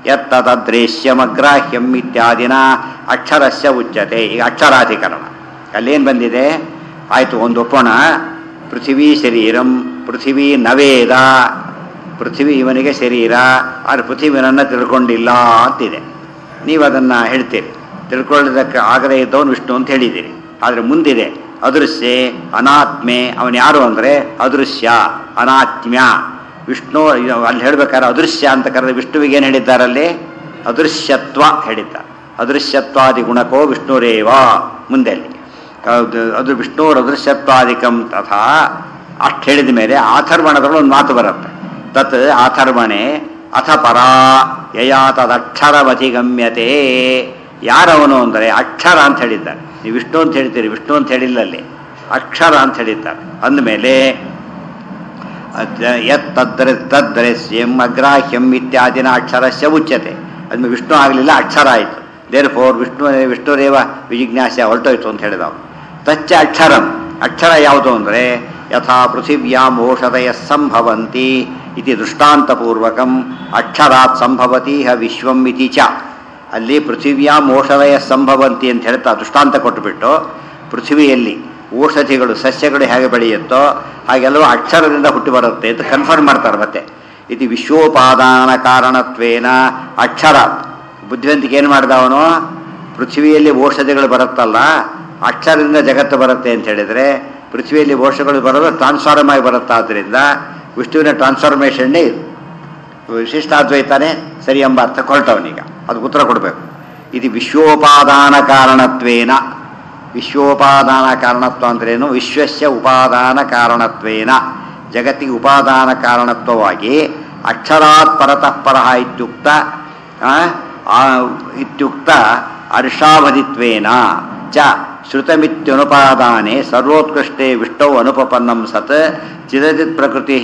ಯತ್ತದೃಶ್ಯಮಗ್ರಾಹ್ಯಂ ಇತ್ಯಾದಿನ ಅಕ್ಷರಸ್ಯ ಉಚ್ಯತೆ ಈಗ ಅಕ್ಷರಾಧಿಕರಣ ಅಲ್ಲೇನು ಬಂದಿದೆ ಆಯಿತು ಒಂದು ಒಪ್ಪೋಣ ಪೃಥಿವೀ ಶರೀರಂ ಪೃಥಿವೀ ನವೇದ ಪೃಥ್ವಿ ಇವನಿಗೆ ಶರೀರ ಆದರೆ ಪೃಥ್ವಿನನ್ನು ತಿಳ್ಕೊಂಡಿಲ್ಲ ಅಂತಿದೆ ನೀವು ಅದನ್ನು ಹೇಳ್ತೀರಿ ತಿಳ್ಕೊಳ್ಳೋದಕ್ಕೆ ಆಗದೇ ಇದ್ದವನು ವಿಷ್ಣು ಅಂತ ಹೇಳಿದ್ದೀರಿ ಆದರೆ ಮುಂದಿದೆ ಅದೃಶ್ಯ ಅನಾತ್ಮೆ ಅವನು ಯಾರು ಅಂದರೆ ಅದೃಶ್ಯ ಅನಾತ್ಮ್ಯ ವಿಷ್ಣು ಇದು ಅಲ್ಲಿ ಹೇಳ್ಬೇಕಾದ್ರೆ ಅದೃಶ್ಯ ಅಂತ ಕರೆದ ವಿಷ್ಣುವಿಗೆ ಏನು ಹೇಳಿದ್ದಾರಲ್ಲಿ ಅದೃಶ್ಯತ್ವ ಹೇಳಿದ್ದಾರೆ ಅದೃಶ್ಯತ್ವಾದಿ ಗುಣಕೋ ವಿಷ್ಣುರೇವ ಮುಂದೆ ಅಲ್ಲಿ ಅದು ಅದು ವಿಷ್ಣುರ ಅದೃಶ್ಯತ್ವಾದಿಕಂ ತಥಾ ಅಷ್ಟು ಹೇಳಿದ ಮೇಲೆ ಆಥರ್ವಣದಲ್ಲಿ ಒಂದು ಮಾತು ಬರುತ್ತೆ ತತ್ ಆಥರ್ವಣೆ ಅಥ ಪರಾ ಯಯಾ ತದಕ್ಷರಮಧಿಗಮ್ಯತೆ ಯಾರವನು ಅಂದರೆ ಅಕ್ಷರ ಅಂತ ಹೇಳಿದ್ದಾರೆ ನೀವು ವಿಷ್ಣು ಅಂತ ಹೇಳ್ತೀರಿ ವಿಷ್ಣು ಅಂತ ಹೇಳಿಲ್ಲ ಅಲ್ಲಿ ಅಕ್ಷರ ಅಂತ ಹೇಳಿದ್ದಾರೆ ಅಂದಮೇಲೆ ಅದ್- ಯತ್ ತದ್ರ ತದ್ರಸ್ಯಂ ಅಗ್ರಾಹ್ಯಂ ಇತ್ಯಾದಿನ ಅಕ್ಷರಸ್ಯ ಉಚ್ಯತೆ ಅದ್ಮೇಲೆ ವಿಷ್ಣು ಆಗಲಿಲ್ಲ ಅಕ್ಷರ ಆಯಿತು ದೇರ್ ಫೋರ್ ವಿಷ್ಣು ವಿಷ್ಣುರೇವ ವಿಜಿಜ್ಞಾಸ್ಯ ಹೊರಟೋಯ್ತು ಅಂತ ಹೇಳಿದವು ತಚ್ಚ ಅಕ್ಷರಂ ಅಕ್ಷರ ಯಾವುದು ಅಂದರೆ ಯಥಾ ಪೃಥಿವ್ಯಾಂ ಓಷಧಯ ಸಂಭವಂತಿ ಇತಿ ದೃಷ್ಟಾಂತಪೂರ್ವಕಂ ಅಕ್ಷರಾತ್ ಸಂಭವತಿ ಹ ವಿಶ್ವಂ ಇತಿ ಚ ಅಲ್ಲಿ ಪೃಥಿವ್ಯಾಂ ಔಷಧಯ ಸಂಭವಂತಿ ಅಂತ ಹೇಳ್ತಾ ದೃಷ್ಟಾಂತ ಕೊಟ್ಟುಬಿಟ್ಟು ಪೃಥ್ವಿಯಲ್ಲಿ ಔಷಧಿಗಳು ಸಸ್ಯಗಳು ಹೇಗೆ ಬೆಳೆಯುತ್ತೋ ಹಾಗೆಲ್ಲವೂ ಅಕ್ಷರದಿಂದ ಹುಟ್ಟಿ ಬರುತ್ತೆ ಅಂತ ಕನ್ಫರ್ಮ್ ಮಾಡ್ತಾರೆ ಮತ್ತೆ ಇದು ವಿಶ್ವೋಪಾದಾನ ಕಾರಣತ್ವೇನ ಅಕ್ಷರ ಬುದ್ಧಿವಂತಿಕೆ ಏನು ಮಾಡಿದ ಅವನು ಪೃಥ್ವಿಯಲ್ಲಿ ಔಷಧಿಗಳು ಬರುತ್ತಲ್ಲ ಅಕ್ಷರದಿಂದ ಜಗತ್ತು ಬರುತ್ತೆ ಅಂತ ಹೇಳಿದರೆ ಪೃಥ್ವಿಯಲ್ಲಿ ಔಷಧಗಳು ಬರೋದು ಟ್ರಾನ್ಸ್ಫಾರ್ಮ್ ಆಗಿ ಬರುತ್ತೆ ಆದ್ದರಿಂದ ವಿಷ್ಣುವಿನ ಟ್ರಾನ್ಸ್ಫಾರ್ಮೇಷನ್ನೇ ಇದು ವಿಶಿಷ್ಟಾದ್ವೈತಾನೆ ಸರಿ ಎಂಬ ಅರ್ಥ ಹೊರಟವನೀಗ ಅದು ಉತ್ತರ ಕೊಡಬೇಕು ಇದು ವಿಶ್ವೋಪಾದಾನ ಕಾರಣತ್ವೇನ ವಿಶ್ವೋಪಾದಾನ ಕಾರಣತ್ವ ಅಂದ್ರೇನು ವಿಶ್ವಸ್ಯ ಉಪಾದಾನ ಕಾರಣತ್ವೇನ ಜಗತ್ತಿಗೆ ಉಪಾದಾನ ಕಾರಣತ್ವವಾಗಿ ಅಕ್ಷರಾತ್ ಪರತಃ ಪರಃ ಇತ್ಯುಕ್ತ ಆ, ಆ, ಇತ್ಯುಕ್ತ ಅರ್ಷಾವಧಿತ್ವೇನ ಚ ಶ್ರುತಮಿತ್ಯನುಪಾದಾನೆ ಸರ್ವೋತ್ಕೃಷ್ಟೇ ವಿಷ್ಟೌ ಅನುಪಪನ್ನಂ ಸತ್ ಚಿದಚಿತ್ ಪ್ರಕೃತಿ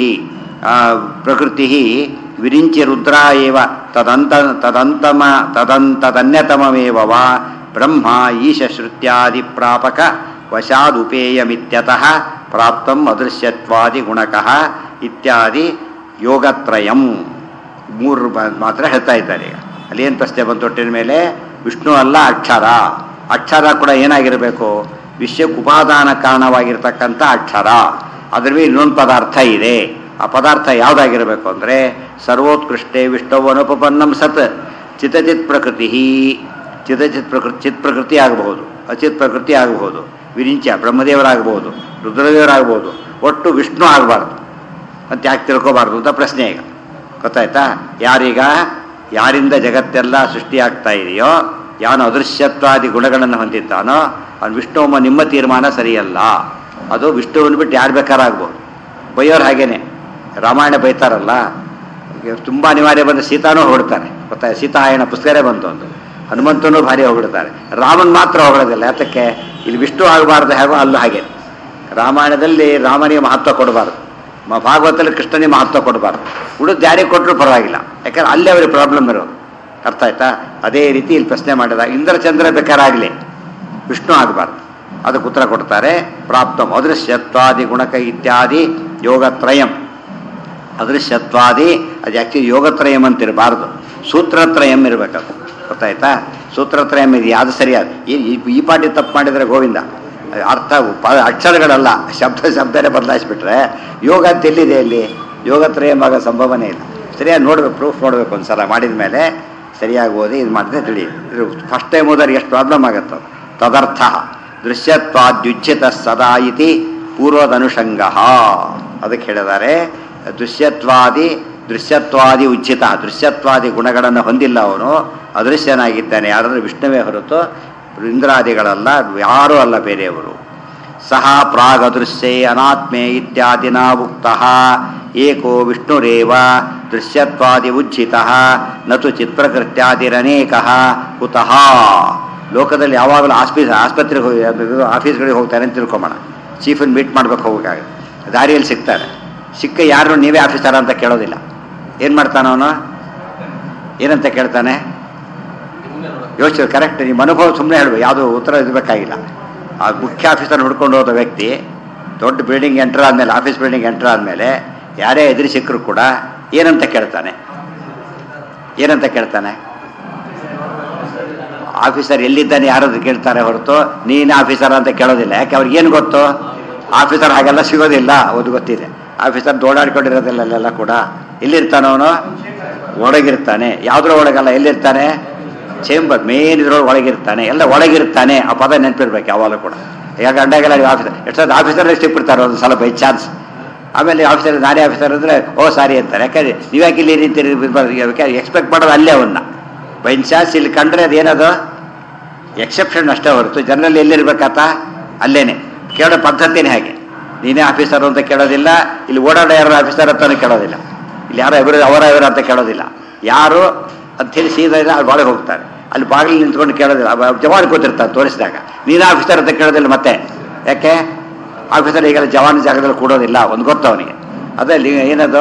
ಪ್ರಕೃತಿ ವಿರಿಂಚಿ ರುದ್ರ ಏವ ತದಂತ ತದಂತಮ ತದಂತದನ್ಯತಮಮೇವ ವಾ ಬ್ರಹ್ಮ ಈಶಶ್ರುತ್ಯಾದಿ ಪ್ರಾಪಕ ವಶಾದುಪೇಯಮಿತ್ಯತಃ ಪ್ರಾಪ್ತಂ ಅದೃಶ್ಯತ್ವಾದಿ ಗುಣಕಃ ಇತ್ಯಾದಿ ಯೋಗತ್ರಯಂ ಮೂರು ಬ- ಮಾತ್ರ ಹೇಳ್ತಾ ಇದ್ದಾರೆ ಈಗ ಅಲ್ಲಿ ಏನು ಪ್ರಶ್ನೆ ಬಂತು ಒಟ್ಟಿನ ಮೇಲೆ ವಿಷ್ಣು ಅಲ್ಲ ಅಕ್ಷರ ಅಕ್ಷರ ಕೂಡ ಏನಾಗಿರಬೇಕು ವಿಶ್ವಕ್ಕೆ ಉಪಾದಾನ ಕಾರಣವಾಗಿರ್ತಕ್ಕಂಥ ಅಕ್ಷರ ಅದ್ರ ಮೇಲೆ ಇನ್ನೊಂದು ಪದಾರ್ಥ ಇದೆ ಆ ಪದಾರ್ಥ ಯಾವುದಾಗಿರಬೇಕು ಅಂದರೆ ಸರ್ವೋತ್ಕೃಷ್ಟೇ ವಿಷ್ಣು ಅನುಪಪನ್ನಂ ಸತ್ ಚಿತಚಿತ್ ಪ್ರಕೃತಿ ಚಿತಚಿತ್ ಪ್ರಕೃತಿ ಚಿತ್ ಪ್ರಕೃತಿ ಆಗಬಹುದು ಅಚಿತ್ ಪ್ರಕೃತಿ ಆಗಬಹುದು ವಿರಿಂಚ ಬ್ರಹ್ಮದೇವರಾಗಬಹುದು ರುದ್ರದೇವರಾಗಬಹುದು ಒಟ್ಟು ವಿಷ್ಣು ಆಗಬಾರ್ದು ಅಂತ ಯಾಕೆ ತಿಳ್ಕೊಬಾರ್ದು ಅಂತ ಪ್ರಶ್ನೆ ಈಗ ಗೊತ್ತಾಯ್ತಾ ಯಾರೀಗ ಯಾರಿಂದ ಜಗತ್ತೆಲ್ಲ ಸೃಷ್ಟಿಯಾಗ್ತಾ ಇದೆಯೋ ಯಾನು ಅದೃಶ್ಯತ್ವಾದಿ ಗುಣಗಳನ್ನು ಹೊಂದಿದ್ದಾನೋ ಅವ್ನು ವಿಷ್ಣುವಮ್ಮ ನಿಮ್ಮ ತೀರ್ಮಾನ ಸರಿಯಲ್ಲ ಅದು ವಿಷ್ಣುವನ್ನು ಬಿಟ್ಟು ಯಾರು ಬೇಕಾರಾಗ್ಬೋದು ಬೈಯೋರು ಹಾಗೇನೆ ರಾಮಾಯಣ ಬೈತಾರಲ್ಲ ತುಂಬ ಅನಿವಾರ್ಯ ಬಂದ ಸೀತಾನೂ ಹೊಡ್ತಾನೆ ಗೊತ್ತಾಯ್ತು ಸೀತಾಯಣ ಪುಸ್ತಕನೇ ಬಂತು ಒಂದು ಹನುಮಂತನೂ ಭಾರಿ ಹೊಗಳ್ತಾರೆ ರಾಮನ್ ಮಾತ್ರ ಹೊಗಳೋದಿಲ್ಲ ಯಾತಕ್ಕೆ ಇಲ್ಲಿ ವಿಷ್ಣು ಆಗಬಾರ್ದು ಹೇಗೋ ಅಲ್ಲೂ ಹಾಗೆ ರಾಮಾಯಣದಲ್ಲಿ ರಾಮನಿಗೆ ಮಹತ್ವ ಕೊಡಬಾರ್ದು ಮ- ಭಾಗವತದಲ್ಲಿ ಕೃಷ್ಣನಿಗೆ ಮಹತ್ವ ಕೊಡಬಾರ್ದು ಉಳಿದು ಯಾರಿಗೆ ಕೊಟ್ಟರು ಪರವಾಗಿಲ್ಲ ಯಾಕಂದ್ರೆ ಅಲ್ಲಿ ಅವ್ರಿಗೆ ಪ್ರಾಬ್ಲಮ್ ಇರೋದು ಅರ್ಥ ಆಯ್ತಾ ಅದೇ ರೀತಿ ಇಲ್ಲಿ ಪ್ರಶ್ನೆ ಮಾಡಿದಾಗ ಇಂದ್ರಚಂದ್ರ ಬೇಕಾರಾಗಲಿ ವಿಷ್ಣು ಆಗಬಾರ್ದು ಅದಕ್ಕೆ ಉತ್ತರ ಕೊಡ್ತಾರೆ ಪ್ರಾಪ್ತಂ ಅದೃಶ್ಯತ್ವಾದಿ ಗುಣಕ ಇತ್ಯಾದಿ ಯೋಗತ್ರಯಂ ಅದೃಶ್ಯತ್ವಾದಿ ಅದು ಆ್ಯಕ್ಚುಲಿ ಯೋಗತ್ರಯಂ ಅಂತ ಇರಬಾರ್ದು ಸೂತ್ರತ್ರಯಂ ಇರಬೇಕದು ಗೊತ್ತಾಯ್ತಾ ಸೂತ್ರತ್ರಯಂ ಇದು ಯಾವುದು ಸರಿಯಾದ ಈ ಈ- ಈ ಪಾಟಿ ತಪ್ಪು ಮಾಡಿದರೆ ಗೋವಿಂದ ಅರ್ಥ ಪ ಅಕ್ಷರಗಳಲ್ಲ ಶಬ್ದ ಶಬ್ದನೇ ಬದಲಾಯಿಸ್ಬಿಟ್ರೆ ಯೋಗ ಅಂತ ಎಲ್ಲಿದೆ ಅಲ್ಲಿ ಯೋಗತ್ರಯಂ ಆಗೋ ಸಂಭವನೆ ಇಲ್ಲ ಸರಿಯಾಗಿ ನೋಡ್ಬೇಕು ಪ್ರೂಫ್ ನೋಡ್ಬೇಕು ಒಂದು ಸಲ ಮಾಡಿದ ಮೇಲೆ ಸರಿಯಾಗಿ ಓದಿ ಇದು ಮಾಡಿದ್ರೆ ತಿಳಿ ಇದು ಫಸ್ಟ್ ಟೈಮ್ ಓದೋರಿಗೆ ಎಷ್ಟು ಪ್ರಾಬ್ಲಮ್ ಆಗುತ್ತೆ ಅದು. ತದರ್ಥ ದೃಶ್ಯತ್ವಾದ್ಯುಜ್ಯತ ಸದಾ ಇತಿ ಪೂರ್ವದನುಷಂಗ ಅದಕ್ಕೆ ಹೇಳಿದ್ದಾರೆ ದೃಶ್ಯತ್ವಾದಿ ದೃಶ್ಯತ್ವಾದಿ ಉಜ್ಜಿತ ದೃಶ್ಯತ್ವಾದಿ ಗುಣಗಳನ್ನು ಹೊಂದಿಲ್ಲ ಅವನು ಅದೃಶ್ಯನಾಗಿದ್ದಾನೆ ಯಾರಾದ್ರೂ ವಿಷ್ಣುವೇ ಹೊರತು ಇಂದ್ರಾದಿಗಳಲ್ಲ ಯಾರೂ ಅಲ್ಲ ಬೇರೆಯವರು ಸಹ ಪ್ರಾಗದೃಶ್ಯೇ ಅನಾತ್ಮೆ ಇತ್ಯಾದಿನ ಉಕ್ತ ಏಕೋ ವಿಷ್ಣುರೇವ ದೃಶ್ಯತ್ವಾದಿ ಉಜ್ಜಿತ ನತು ಚಿತ್ಪ್ರಕೃತ್ಯಾದಿರನೇಕ ಕುತಃ ಲೋಕದಲ್ಲಿ ಯಾವಾಗಲೂ ಆಸ್ಪೀಸ್ ಆಸ್ಪತ್ರೆಗೆ ಹೋಗಿ ಅದು ಆಫೀಸ್ಗಳಿಗೆ ಹೋಗ್ತಾರೆ ಅಂತ ತಿಳ್ಕೊಂಬೋಣ ಚೀಫನ್ನು ಮೀಟ್ ಮಾಡ್ಬೇಕು ಹೋಗಾಗ ದಾರಿಯಲ್ಲಿ ಸಿಗ್ತಾರೆ ಸಿಕ್ಕ ಯಾರು ನೀವೇ ಆಫೀಸರ ಅಂತ ಕೇಳೋದಿಲ್ಲ ಏನು ಮಾಡ್ತಾನ ಅವನು ಏನಂತ ಕೇಳ್ತಾನೆ ಯೋಚಿಸಿ ಕರೆಕ್ಟ್ ನಿಮ್ಮ ಅನುಭವ ಸುಮ್ಮನೆ ಹೇಳ್ಬೇಕು ಯಾವುದು ಉತ್ತರ ಇರಬೇಕಾಗಿಲ್ಲ ಆ ಮುಖ್ಯ ಆಫೀಸರ್ ಹುಡ್ಕೊಂಡು ಹೋದ ವ್ಯಕ್ತಿ ದೊಡ್ಡ ಬಿಲ್ಡಿಂಗ್ ಎಂಟರ್ ಆದಮೇಲೆ ಆಫೀಸ್ ಬಿಲ್ಡಿಂಗ್ ಎಂಟರ್ ಆದಮೇಲೆ ಯಾರೇ ಎದುರು ಸಿಕ್ಕರು ಕೂಡ ಏನಂತ ಕೇಳ್ತಾನೆ ಏನಂತ ಕೇಳ್ತಾನೆ ಆಫೀಸರ್ ಎಲ್ಲಿದ್ದಾನೆ ಯಾರಾದ್ರು ಕೇಳ್ತಾರೆ ಹೊರತು ನೀನು ಆಫೀಸರ್ ಅಂತ ಕೇಳೋದಿಲ್ಲ ಯಾಕೆ ಅವ್ರಿಗೆ ಏನು ಗೊತ್ತು ಆಫೀಸರ್ ಹಾಗೆಲ್ಲ ಸಿಗೋದಿಲ್ಲ ಅದು ಗೊತ್ತಿದೆ ಆಫೀಸರ್ ದೋಡಾಡ್ಕೊಂಡಿರೋದಿಲ್ಲ ಅಲ್ಲೆಲ್ಲ ಕೂಡ ಎಲ್ಲಿರ್ತಾನೆ ಅವನು ಒಳಗಿರ್ತಾನೆ ಯಾವುದ್ರ ಒಳಗಲ್ಲ ಎಲ್ಲಿರ್ತಾನೆ ಚೇಂಬರ್ ಮೇನ್ ಇದ್ರೊಳಗೆ ಒಳಗಿರ್ತಾನೆ ಎಲ್ಲ ಒಳಗಿರ್ತಾನೆ ಆ ಪದ ನೆನಪಿರ್ಬೇಕು ಯಾವಾಗಲೂ ಕೂಡ ಈಗ ಗಂಡಾಗೆಲ್ಲ ಆಫೀಸರ್ ಎಷ್ಟೊಂದು ಆಫೀಸರ್ ಸಿಕ್ಬಿಡ್ತಾರೆ ಒಂದು ಸಲ ಬೈ ಚಾನ್ಸ್ ಆಮೇಲೆ ಆಫೀಸರ್ ನಾನೇ ಆಫೀಸರ್ ಅಂದರೆ ಓ ಸಾರಿ ಅಂತಾರೆ ಯಾಕಂದ್ರೆ ನೀವ್ಯಾಕೆ ಇಲ್ಲಿ ನಿಂತಿರಿ ಎಕ್ಸ್ಪೆಕ್ಟ್ ಮಾಡೋದು ಅಲ್ಲೇ ಅವನ್ನ ಬೈ ಚಾನ್ಸ್ ಇಲ್ಲಿ ಕಂಡ್ರೆ ಅದೇನದು ಎಕ್ಸೆಪ್ಷನ್ ಅಷ್ಟೇ ಹೊರತು ಜನರಲ್ಲಿ ಎಲ್ಲಿರ್ಬೇಕಾತ ಅಲ್ಲೇನೆ ಕೇಳೋ ಪದ್ಧತಿನೇ ಹಾಗೆ ನೀನೇ ಆಫೀಸರ್ ಅಂತ ಕೇಳೋದಿಲ್ಲ ಇಲ್ಲಿ ಓಡಾಡೋ ಯಾರು ಆಫೀಸರ್ ಅಂತಾನು ಕೇಳೋದಿಲ್ಲ ಇಲ್ಲಿ ಯಾರೋ ಇವರು ಅವರ ಇವರು ಅಂತ ಕೇಳೋದಿಲ್ಲ ಯಾರು ಅಂಥೇಳಿ ಸೀದಾ ಇಲ್ಲ ಅಲ್ಲಿ ಒಳಗೆ ಹೋಗ್ತಾರೆ ಅಲ್ಲಿ ಬಾಗಿಲು ನಿಂತ್ಕೊಂಡು ಕೇಳೋದಿಲ್ಲ ಅವ ಜವಾನ್ ಕೂತಿರ್ತಾರೆ ತೋರಿಸಿದಾಗ ನೀನು ಆಫೀಸರ್ ಅಂತ ಕೇಳೋದಿಲ್ಲ ಮತ್ತೆ ಯಾಕೆ ಆಫೀಸರ್ ಈಗೆಲ್ಲ ಜವಾನ್ ಜಾಗದಲ್ಲಿ ಕೂಡೋದಿಲ್ಲ ಒಂದು ಗೊತ್ತು ಅವನಿಗೆ ಅದೇ ಲಿ ಏನದು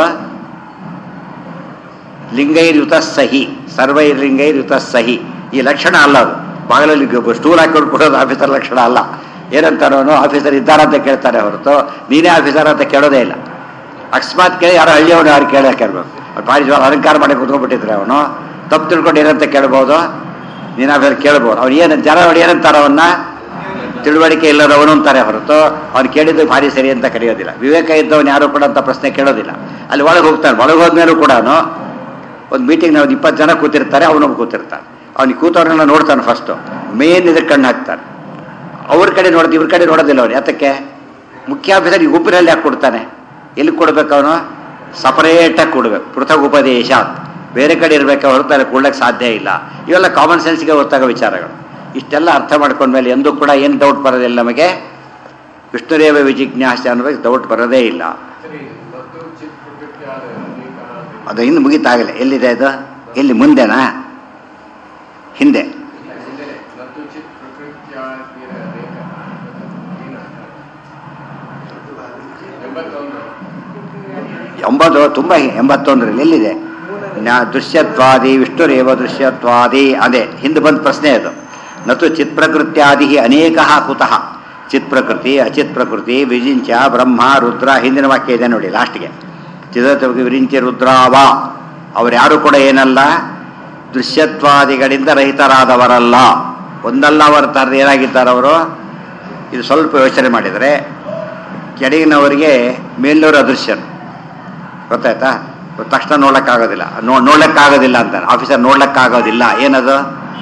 ಲಿಂಗೈರ್ಯುತ ಸಹಿ ಸರ್ವೈರ್ಲಿಂಗೈರ್ಯುತ ಸಹಿ ಈ ಲಕ್ಷಣ ಅಲ್ಲ ಅದು ಬಾಗಿಲಲ್ಲಿ ಗ- ಸ್ಟೂಲ್ ಹಾಕೊಂಡು ಕೊಡೋದು ಆಫೀಸರ್ ಲಕ್ಷಣ ಅಲ್ಲ ಏನಂತಾನೋ ಆಫೀಸರ್ ಇದ್ದಾರಂತ ಕೇಳ್ತಾರೆ ಹೊರತು ನೀನೇ ಆಫೀಸರ್ ಅಂತ ಕೇಳೋದೇ ಇಲ್ಲ ಅಕಸ್ಮಾತ್ ಕೇಳಿ ಯಾರೋ ಹಳ್ಳಿಯವನು ಯಾರು ಕೇಳಕ್ಕೆ ಇರ್ಬೇಕು ಅವ್ರು ಭಾರಿ ಜೋರ ಅಲಂಕಾರ ಮಾಡಿ ಕುತ್ಕೊಂಡ್ಬಿಟ್ಟಿದ್ರೆ ಅವನು ತಪ್ಪು ತಿಳ್ಕೊಂಡು ಏನಂತ ಕೇಳ್ಬೋದು ನೀನಾದ್ರೆ ಕೇಳ್ಬೋದು ಅವ್ರು ಏನು ಜನ ಅವ್ರು ಏನಂತಾರ ಅವನ್ನ ತಿಳುವಳಿಕೆ ಇಲ್ಲದವನು ಅಂತಾರೆ ಹೊರತು ಅವ್ನು ಕೇಳಿದ್ದು ಭಾರಿ ಸರಿ ಅಂತ ಕರೆಯೋದಿಲ್ಲ ವಿವೇಕ ಇದ್ದವನು ಯಾರು ಕೂಡ ಅಂತ ಪ್ರಶ್ನೆ ಕೇಳೋದಿಲ್ಲ ಅಲ್ಲಿ ಒಳಗೆ ಹೋಗ್ತಾನೆ ಒಳಗೆ ಹೋದ್ಮೇಲೂ ಕೂಡ ಒಂದು ಮೀಟಿಂಗ್ ಒಂದು ಇಪ್ಪತ್ತು ಜನ ಕೂತಿರ್ತಾರೆ ಅವನೊಬ್ಬ ಕೂತಿರ್ತಾನೆ ಅವ್ನಿಗೆ ಕೂತವ್ರನ್ನೆಲ್ಲ ನೋಡ್ತಾನೆ ಫಸ್ಟು ಮೇನ್ ಇದಕ್ಕೆ ಕಣ್ಣು ಹಾಕ್ತಾನೆ ಅವ್ರ ಕಡೆ ನೋಡ್ದು ಇವ್ರ ಕಡೆ ನೋಡೋದಿಲ್ಲ ಅವ್ನು ಯಾತಕ್ಕೆ ಮುಖ್ಯ ಆಫೀಸರ್ ಈಗ ಒಬ್ಬರಲ್ಲಿ ಯಾಕೆ ಕೊಡ್ತಾನೆ ಎಲ್ಲಿ ಕೊಡ್ಬೇಕು ಅವನು ಸಪರೇಟಾಗಿ ಕೊಡ್ಬೇಕು ಪೃಥಕ್ ಉಪದೇಶ ಅಂತ ಬೇರೆ ಕಡೆ ಇರಬೇಕು ಹೊರತಾರೆ ಕೊಡ್ಲಿಕ್ಕೆ ಸಾಧ್ಯ ಇಲ್ಲ ಇವೆಲ್ಲ ಕಾಮನ್ ಸೆನ್ಸ್ಗೆ ಗೊತ್ತಾಗೋ ವಿಚಾರಗಳು ಇಷ್ಟೆಲ್ಲ ಅರ್ಥ ಮಾಡ್ಕೊಂಡ್ಮೇಲೆ ಎಂದೂ ಕೂಡ ಏನು ಡೌಟ್ ಬರೋದಿಲ್ಲ ನಮಗೆ ವಿಷ್ಣುರೇವ ವಿಜಿಜ್ಞಾಸ ಅನ್ನೋದಕ್ಕೆ ಡೌಟ್ ಬರೋದೇ ಇಲ್ಲ
ಸರಿ ಮತ್ತು ಚಿತ್ ಪ್ರಕೃತಿಯಾದ ಅನೇಕ
ಅದು ಇನ್ನು ಮುಗಿತಾಗಲಿ ಎಲ್ಲಿದೆ ಅದು ಎಲ್ಲಿ ಮುಂದೆನಾ ಹಿಂದೆ
ಮುಂದೆ ಮತ್ತು ಚಿತ್ ಪ್ರಕೃತಿಯಾದ ಅನೇಕ ಎಂಬತ್ತೊಂದು
ಒಂಬತ್ತು ತುಂಬ ಎಂಬತ್ತೊಂದರಲ್ಲಿ ಎಲ್ಲಿದೆ ನ್ಯಾ ದೃಶ್ಯತ್ವಾದಿ ವಿಷ್ಣುರೇವ ದೃಶ್ಯತ್ವಾದಿ ಅದೇ ಹಿಂದೆ ಬಂದ ಪ್ರಶ್ನೆ ಅದು ನತು ಚಿತ್ ಪ್ರಕೃತ್ಯಾದಿ ಅನೇಕ ಕುತಃ ಚಿತ್ ಪ್ರಕೃತಿ ಅಚಿತ್ ಪ್ರಕೃತಿ ವಿಜಿಂಚ ಬ್ರಹ್ಮ ರುದ್ರ ಹಿಂದಿನ ವಾಕ್ಯ ಇದೆ ನೋಡಿ ಲಾಸ್ಟ್ಗೆ ಚಿದತ ವಿರಿಂಚಿ ರುದ್ರಾವ ಅವ್ರು ಯಾರು ಕೂಡ ಏನಲ್ಲ ದೃಶ್ಯತ್ವಾದಿಗಳಿಂದ ರಹಿತರಾದವರಲ್ಲ ಒಂದಲ್ಲ ಅವರ ಥರದ ಏನಾಗಿದ್ದಾರೆ ಅವರು ಇದು ಸ್ವಲ್ಪ ಯೋಚನೆ ಮಾಡಿದರೆ ಕೆಳಗಿನವರಿಗೆ ಮೇಲಿನವರು ಅದೃಶ್ಯರು ಗೊತ್ತಾಯ್ತಾ ತಕ್ಷಣ ನೋಡ್ಲಿಕ್ಕಾಗೋದಿಲ್ಲ ನೋ ನೋಡ್ಲಿಕ್ಕಾಗೋದಿಲ್ಲ ಅಂತಾರೆ ಆಫೀಸರ್ ನೋಡ್ಲಿಕ್ಕಾಗೋದಿಲ್ಲ ಏನದು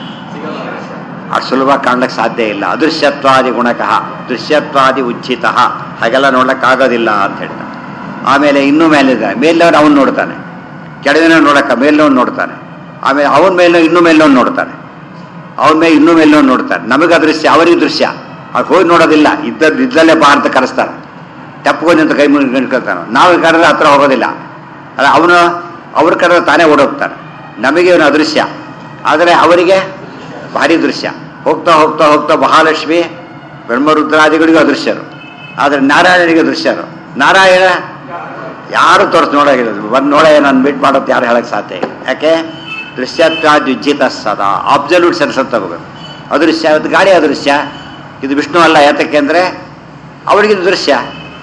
ಅಷ್ಟು ಸುಲಭ ಕಾಣ್ಲಿಕ್ಕೆ ಸಾಧ್ಯ ಇಲ್ಲ ಅದೃಶ್ಯತ್ವಾದಿ ಗುಣಕಃ ದೃಶ್ಯತ್ವಾದಿ ಉಚ್ಚಿತ ಹಾಗೆಲ್ಲ ನೋಡ್ಲಿಕ್ಕಾಗೋದಿಲ್ಲ ಅಂತ ಹೇಳ್ತಾನೆ ಆಮೇಲೆ ಇನ್ನೂ ಮೇಲಿದೆ ಮೇಲಿನವನು ಅವನು ನೋಡ್ತಾನೆ ಕೆಳಗಿನ ನೋಡಕ್ಕ ಮೇಲಿನವನು ನೋಡ್ತಾನೆ ಆಮೇಲೆ ಅವನ ಮೇಲೆ ಇನ್ನೂ ಮೇಲಿನವನು ನೋಡ್ತಾನೆ ಅವನ ಮೇಲೆ ಇನ್ನೂ ಮೇಲಿನವನು ನೋಡ್ತಾನೆ ನಮಗೆ ಅದೃಶ್ಯ ಅವರಿಗೆ ದೃಶ್ಯ ಅವ್ರು ಹೋಗಿ ನೋಡೋದಿಲ್ಲ ಇದ್ದದ್ದು ಇದ್ದಲ್ಲೇ ಬಾ ಅಂತ ಕರೆಸ್ತಾರೆ ತಪ್ಪುಕೊಂಡು ನಿಂತು ಕೈ ಮುಗಿ ನಿಂತ್ಕೊಳ್ತಾನೆ ನಾವು ಕರೆದ್ರೆ ಹತ್ರ ಹೋಗೋದಿಲ್ಲ ಅಲ್ಲ ಅವನು ಅವ್ರ ಕರೆದ್ರೆ ತಾನೇ ಓಡೋಗ್ತಾನೆ ನಮಗೆ ಇವನು ಅದೃಶ್ಯ ಆದರೆ ಅವರಿಗೆ ಭಾರಿ ದೃಶ್ಯ ಹೋಗ್ತಾ ಹೋಗ್ತಾ ಹೋಗ್ತಾ ಮಹಾಲಕ್ಷ್ಮಿ ಬ್ರಹ್ಮರುದ್ರಾದಿಗಳಿಗೂ ಅದೃಶ್ಯರು ಆದರೆ ನಾರಾಯಣನಿಗೆ ದೃಶ್ಯರು ನಾರಾಯಣ ಯಾರು ತೋರಿಸಿ ನೋಡೋಗಿಲ್ಲ ಬಂದು ನೋಡ ನಾನು ಮೀಟ್ ಮಾಡೋದು ಯಾರು ಹೇಳಕ್ಕೆ ಸಾಧ್ಯ ಇಲ್ಲ ಯಾಕೆ ದೃಶ್ಯತ್ವಾದ್ಯುಜ್ಜಿತ ಸದಾ ಅಬ್ಸಲ್ಯೂಟ್ ಸೆನ್ಸ್ ಅಂತ ತಗೋಬೇಕು ಅದೃಶ್ಯ ಇವತ್ತು ಗಾಡಿ ಅದೃಶ್ಯ ಇದು ವಿಷ್ಣು ಅಲ್ಲ ಯಾತಕ್ಕೆ ಅಂದರೆ ಅವರಿಗೆ ಇದು ದೃಶ್ಯ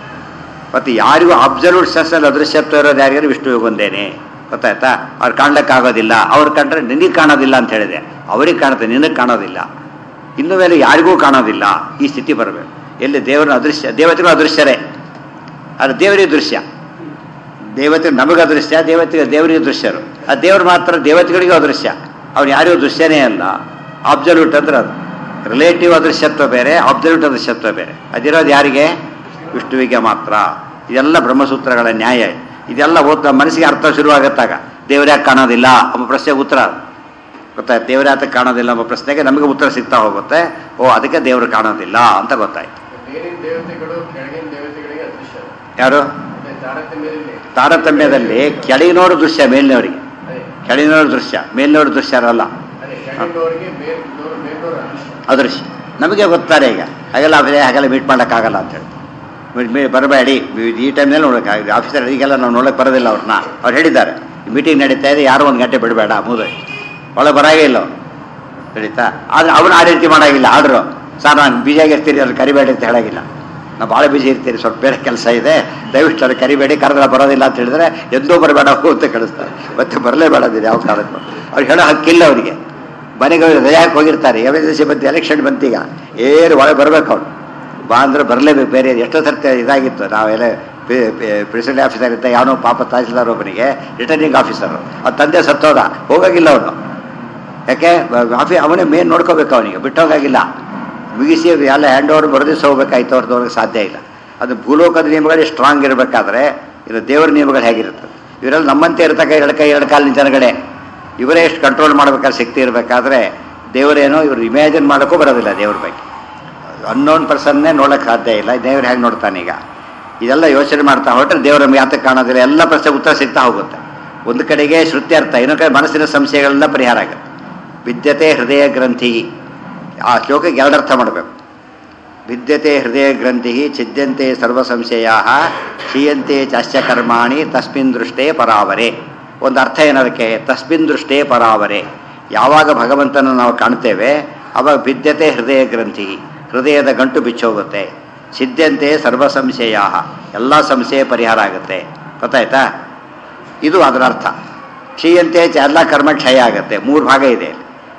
ಮತ್ತು ಯಾರಿಗೂ ಅಬ್ಸಲ್ಯೂಟ್ ಸೆನ್ಸಲ್ಲಿ ಅದೃಶ್ಯತ್ವ ಇರೋದು ಯಾರಿಗಾರು ವಿಷ್ಣುವಿಗೆ ಒಂದೇನೆ ಗೊತ್ತಾಯ್ತಾ ಅವ್ರು ಕಾಣ್ಲಿಕ್ಕಾಗೋದಿಲ್ಲ ಅವ್ರು ಕಂಡ್ರೆ ನಿನಗೆ ಕಾಣೋದಿಲ್ಲ ಅಂತ ಹೇಳಿದೆ ಅವ್ರಿಗೆ ಕಾಣುತ್ತೆ ನಿನಗೆ ಕಾಣೋದಿಲ್ಲ ಇನ್ನು ಮೇಲೆ ಯಾರಿಗೂ ಕಾಣೋದಿಲ್ಲ ಈ ಸ್ಥಿತಿ ಬರಬೇಕು ಎಲ್ಲಿ ದೇವರನ್ನ ಅದೃಶ್ಯ ದೇವತೆಗಳು ಅದೃಶ್ಯರೇ ಅದು ದೇವರಿಗೆ ದೃಶ್ಯ ದೇವತೆ ನಮಗೆ ಅದೃಶ್ಯ ದೇವತೆಗೆ ದೇವರಿಗೆ ದೃಶ್ಯರು ಆ ದೇವರು ಮಾತ್ರ ದೇವತೆಗಳಿಗೂ ಅದೃಶ್ಯ ಅವ್ನು ಯಾರಿಗೂ ದೃಶ್ಯನೇ ಅಲ್ಲ ಅಬ್ಸಲ್ಯೂಟ್ ಅಂದ್ರೆ ಅದು ರಿಲೇಟಿವ್ ಅದೃಶ್ಯತ್ವ ಬೇರೆ ಅಬ್ಸಲ್ಯೂಟ್ ಅದೃಶ್ಯತ್ವ ಬೇರೆ ಅದಿರೋದು ಯಾರಿಗೆ ವಿಷ್ಣುವಿಗೆ ಮಾತ್ರ ಇದೆಲ್ಲ ಬ್ರಹ್ಮಸೂತ್ರಗಳ ನ್ಯಾಯ ಇದೆಲ್ಲ ಓದ್ತಾ ಮನಸ್ಸಿಗೆ ಅರ್ಥ ಶುರುವಾಗತ್ತಾಗ ದೇವರ್ಯಾಕೆ ಕಾಣೋದಿಲ್ಲ ಎಂಬ ಪ್ರಶ್ನೆಗೆ ಉತ್ತರ ಗೊತ್ತಾಯ್ತು ದೇವರ್ಯಾತಕ್ಕೆ ಕಾಣೋದಿಲ್ಲ ಎಂಬ ಪ್ರಶ್ನೆಗೆ ನಮಗೆ ಉತ್ತರ ಸಿಗ್ತಾ ಹೋಗುತ್ತೆ ಓ ಅದಕ್ಕೆ ದೇವರು ಕಾಣೋದಿಲ್ಲ ಅಂತ ಗೊತ್ತಾಯ್ತು
ಮೇಲಿನ ದೇವತೆಗಳು ಕೆಳಗಿನ ದೇವತೆಗಳಿಗೆ ಅದೃಶ್ಯ
ಯಾರು
ಮತ್ತೆ ತಾರತಮ್ಯದಲ್ಲಿ
ತಾರತಮ್ಯದಲ್ಲಿ ಕೆಳಗಿನವರು ದೃಶ್ಯ ಮೇಲಿನವರಿಗೆ
ಅದೇ
ಕೆಳಗಿನವರು ದೃಶ್ಯ ಮೇಲಿನವರು ದೃಶ್ಯರಲ್ಲ
ಅದೇ ಕೆಳಗಿನವರಿಗೆ ಮೇಲ್ನವರು ಮೇಲ್ನವರು ಅದೃಶ್ಯ
ಅದೃಶ್ಯ ನಮಗೆ ಗೊತ್ತಾರೆ ಈಗ ಹಾಗೆಲ್ಲ ಅವರೇ ಹಾಗೆಲ್ಲ ಮೀಟ್ ಮಾಡೋಕ್ಕಾಗಲ್ಲ ಅಂತ ಹೇಳಿ ಮೀಟ್ ಮೀ ಬರಬೇಡಿ ಈ ಟೈಮ್ನಲ್ಲಿ ನೋಡೋಕೆ ಆಫೀಸರ್ ಈಗೆಲ್ಲ ನಾವು ನೋಡೋಕೆ ಬರೋದಿಲ್ಲ ಅವ್ರನ್ನ ಅವ್ರು ಹೇಳಿದ್ದಾರೆ ಮೀಟಿಂಗ್ ನಡೀತಾ ಇದೆ ಯಾರು ಒಂದು ಗಂಟೆ ಬಿಡಬೇಡ ಮುಗಿದು ಒಳಗೆ ಬರಾಗೇ ಇಲ್ಲ ಅವ್ರು ನಡೀತಾ ಆದರೆ ಅವನು ಆ ರೀತಿ ಮಾಡೋಂಗಿಲ್ಲ ಆರ್ಡ್ರು ಸರ್ ನಾನು ಬಿಜಿಯಾಗಿ ಇರ್ತೀರಿ ಅವ್ರು ಕರಿಬೇಡಿ ಅಂತ ಹೇಳೋಗಿಲ್ಲ ನಾವು ಭಾಳ ಬಿಜಿ ಇರ್ತೀರಿ ಸ್ವಲ್ಪ ಬೇರೆ ಕೆಲಸ ಇದೆ ದಯವಿಟ್ಟು ಅವ್ರು ಕರಿಬೇಡಿ ಕರೆದ್ರೆ ಬರೋದಿಲ್ಲ ಅಂತ ಹೇಳಿದ್ರೆ ಎಂದೂ ಬರಬೇಡ ಹೋಗು ಅಂತ ಕಳಿಸ್ತಾರೆ ಮತ್ತೆ ಬರಲೇಬೇಡದಿದೆ ಯಾವ ಕಾರಣಕ್ಕೂ ಅವ್ರಿಗೆ ಹೇಳೋ ಹಕ್ಕಿಲ್ಲ ಅವರಿಗೆ ಮನೆಗೆ ರಜಾಕ್ಕೆ ಹೋಗಿರ್ತಾರೆ ಎಮರ್ಜೆನ್ಸಿ ಬಂತು ಎಲೆಕ್ಷನ್ ಬಂತೀಗ ಏರು ಒಳಗೆ ಬರ್ಬೇಕು ಅವ್ರು ಬಾ ಅಂದ್ರೆ ಬರಲೇಬೇಕು ಬೇರೆ ಎಷ್ಟೋ ಸರ್ತಿ ಇದಾಗಿತ್ತು ನಾವೆಲ್ಲ ಪ್ರೆಸಿಡೆಂಟ್ ಆಫೀಸರ್ ಇದ್ದ ಯಾವನೋ ಪಾಪ ತಹಸೀಲ್ದಾರ್ ಒಬ್ಬನಿಗೆ ರಿಟರ್ನಿಂಗ್ ಆಫೀಸರು ಆ ತಂದೆ ಸತ್ತೋದ ಹೋಗಾಗಿಲ್ಲ ಅವನು ಯಾಕೆ ಆಫೀ ಅವನೇ ಮೇನ್ ನೋಡ್ಕೋಬೇಕು ಅವನಿಗೆ ಬಿಟ್ಟೋಗಾಗಿಲ್ಲ ಮುಗಿಸಿ ಎಲ್ಲ ಹ್ಯಾಂಡ್ ಓವರ್ ಬರೆದಿಸ್ ಹೋಗ್ಬೇಕಾಯ್ತು ಅವ್ರದ್ದು ಅವ್ರಿಗೆ ಸಾಧ್ಯ ಇಲ್ಲ ಅದು ಭೂಲೋಕದ ನಿಯಮಗಳು ಸ್ಟ್ರಾಂಗ್ ಇರಬೇಕಾದ್ರೆ ಇದು ದೇವರ ನಿಯಮಗಳು ಹೇಗಿರ್ತದೆ ಇವರೆಲ್ಲ ನಮ್ಮಂತೆ ಇರ್ತಕ್ಕ ಎರಡು ಕೈ ಎರಡು ಕಾಲಿನ ಜನಗಡೆ ಇವರೇ ಎಷ್ಟು ಕಂಟ್ರೋಲ್ ಮಾಡ್ಬೇಕಾದ್ರೆ ಶಕ್ತಿ ಇರಬೇಕಾದ್ರೆ ದೇವರೇನೋ ಇವರು ಇಮ್ಯಾಜಿನ್ ಮಾಡೋಕ್ಕೂ ಬರೋದಿಲ್ಲ ದೇವ್ರ ಬಗ್ಗೆ ಅನ್ನೋನ್ ಪರ್ಸನ್ನೇ ನೋಡೋಕ್ಕೆ ಸಾಧ್ಯ ಇಲ್ಲ ದೇವ್ರು ಹೇಗೆ ನೋಡ್ತಾನೆ ಈಗ ಇದೆಲ್ಲ ಯೋಚನೆ ಮಾಡ್ತಾ ಹೊರಟ್ರೆ ದೇವ್ರ ನಮ್ಗೆ ಯಾತಕ್ಕೆ ಕಾಣೋದಿಲ್ಲ ಎಲ್ಲ ಪ್ರಶ್ನೆ ಉತ್ತರ ಸಿಗ್ತಾ ಹೋಗುತ್ತೆ ಒಂದು ಕಡೆಗೆ ಶ್ರುತಿ ಅರ್ಥ ಇನ್ನೊಂದು ಕಡೆ ಮನಸ್ಸಿನ ಸಂಶಯಗಳೆಲ್ಲ ಪರಿಹಾರ ಆಗುತ್ತೆ ವಿದ್ಯತೆ ಹೃದಯ ಗ್ರಂಥಿ ಆ ಶ್ಲೋಕಕ್ಕೆ ಎರಡರ್ಥ ಮಾಡಬೇಕು ವಿದ್ಯತೆ ಹೃದಯ ಗ್ರಂಥಿ ಛಿದ್ಯಂತೆ ಸರ್ವ ಸಂಶಯ ಕ್ಷೀಯಂತೆ ಚಾಶ್ಚ ಕರ್ಮಾಣಿ ತಸ್ಮಿನ್ ದೃಷ್ಟೇ ಪರಾವರೆ ಒಂದು ಅರ್ಥ ಏನದಕ್ಕೆ ತಸ್ಮಿನ್ ದೃಷ್ಟೇ ಪರಾವರೆ ಯಾವಾಗ ಭಗವಂತನ ನಾವು ಕಾಣ್ತೇವೆ ಅವಾಗ ವಿದ್ಯತೆ ಹೃದಯ ಗ್ರಂಥಿ ಹೃದಯದ ಗಂಟು ಬಿಚ್ಚೋಗುತ್ತೆ ಸಿದ್ಧಂತೆ ಸರ್ವ ಸಂಶಯ ಎಲ್ಲ ಸಂಶಯ ಪರಿಹಾರ ಆಗುತ್ತೆ ಗೊತ್ತಾಯ್ತಾ ಇದು ಅದರ ಅರ್ಥ ಕ್ಷೀಯಂತೆ ಚ ಎಲ್ಲ ಕರ್ಮ ಕ್ಷಯ ಆಗುತ್ತೆ ಮೂರು ಭಾಗ ಇದೆ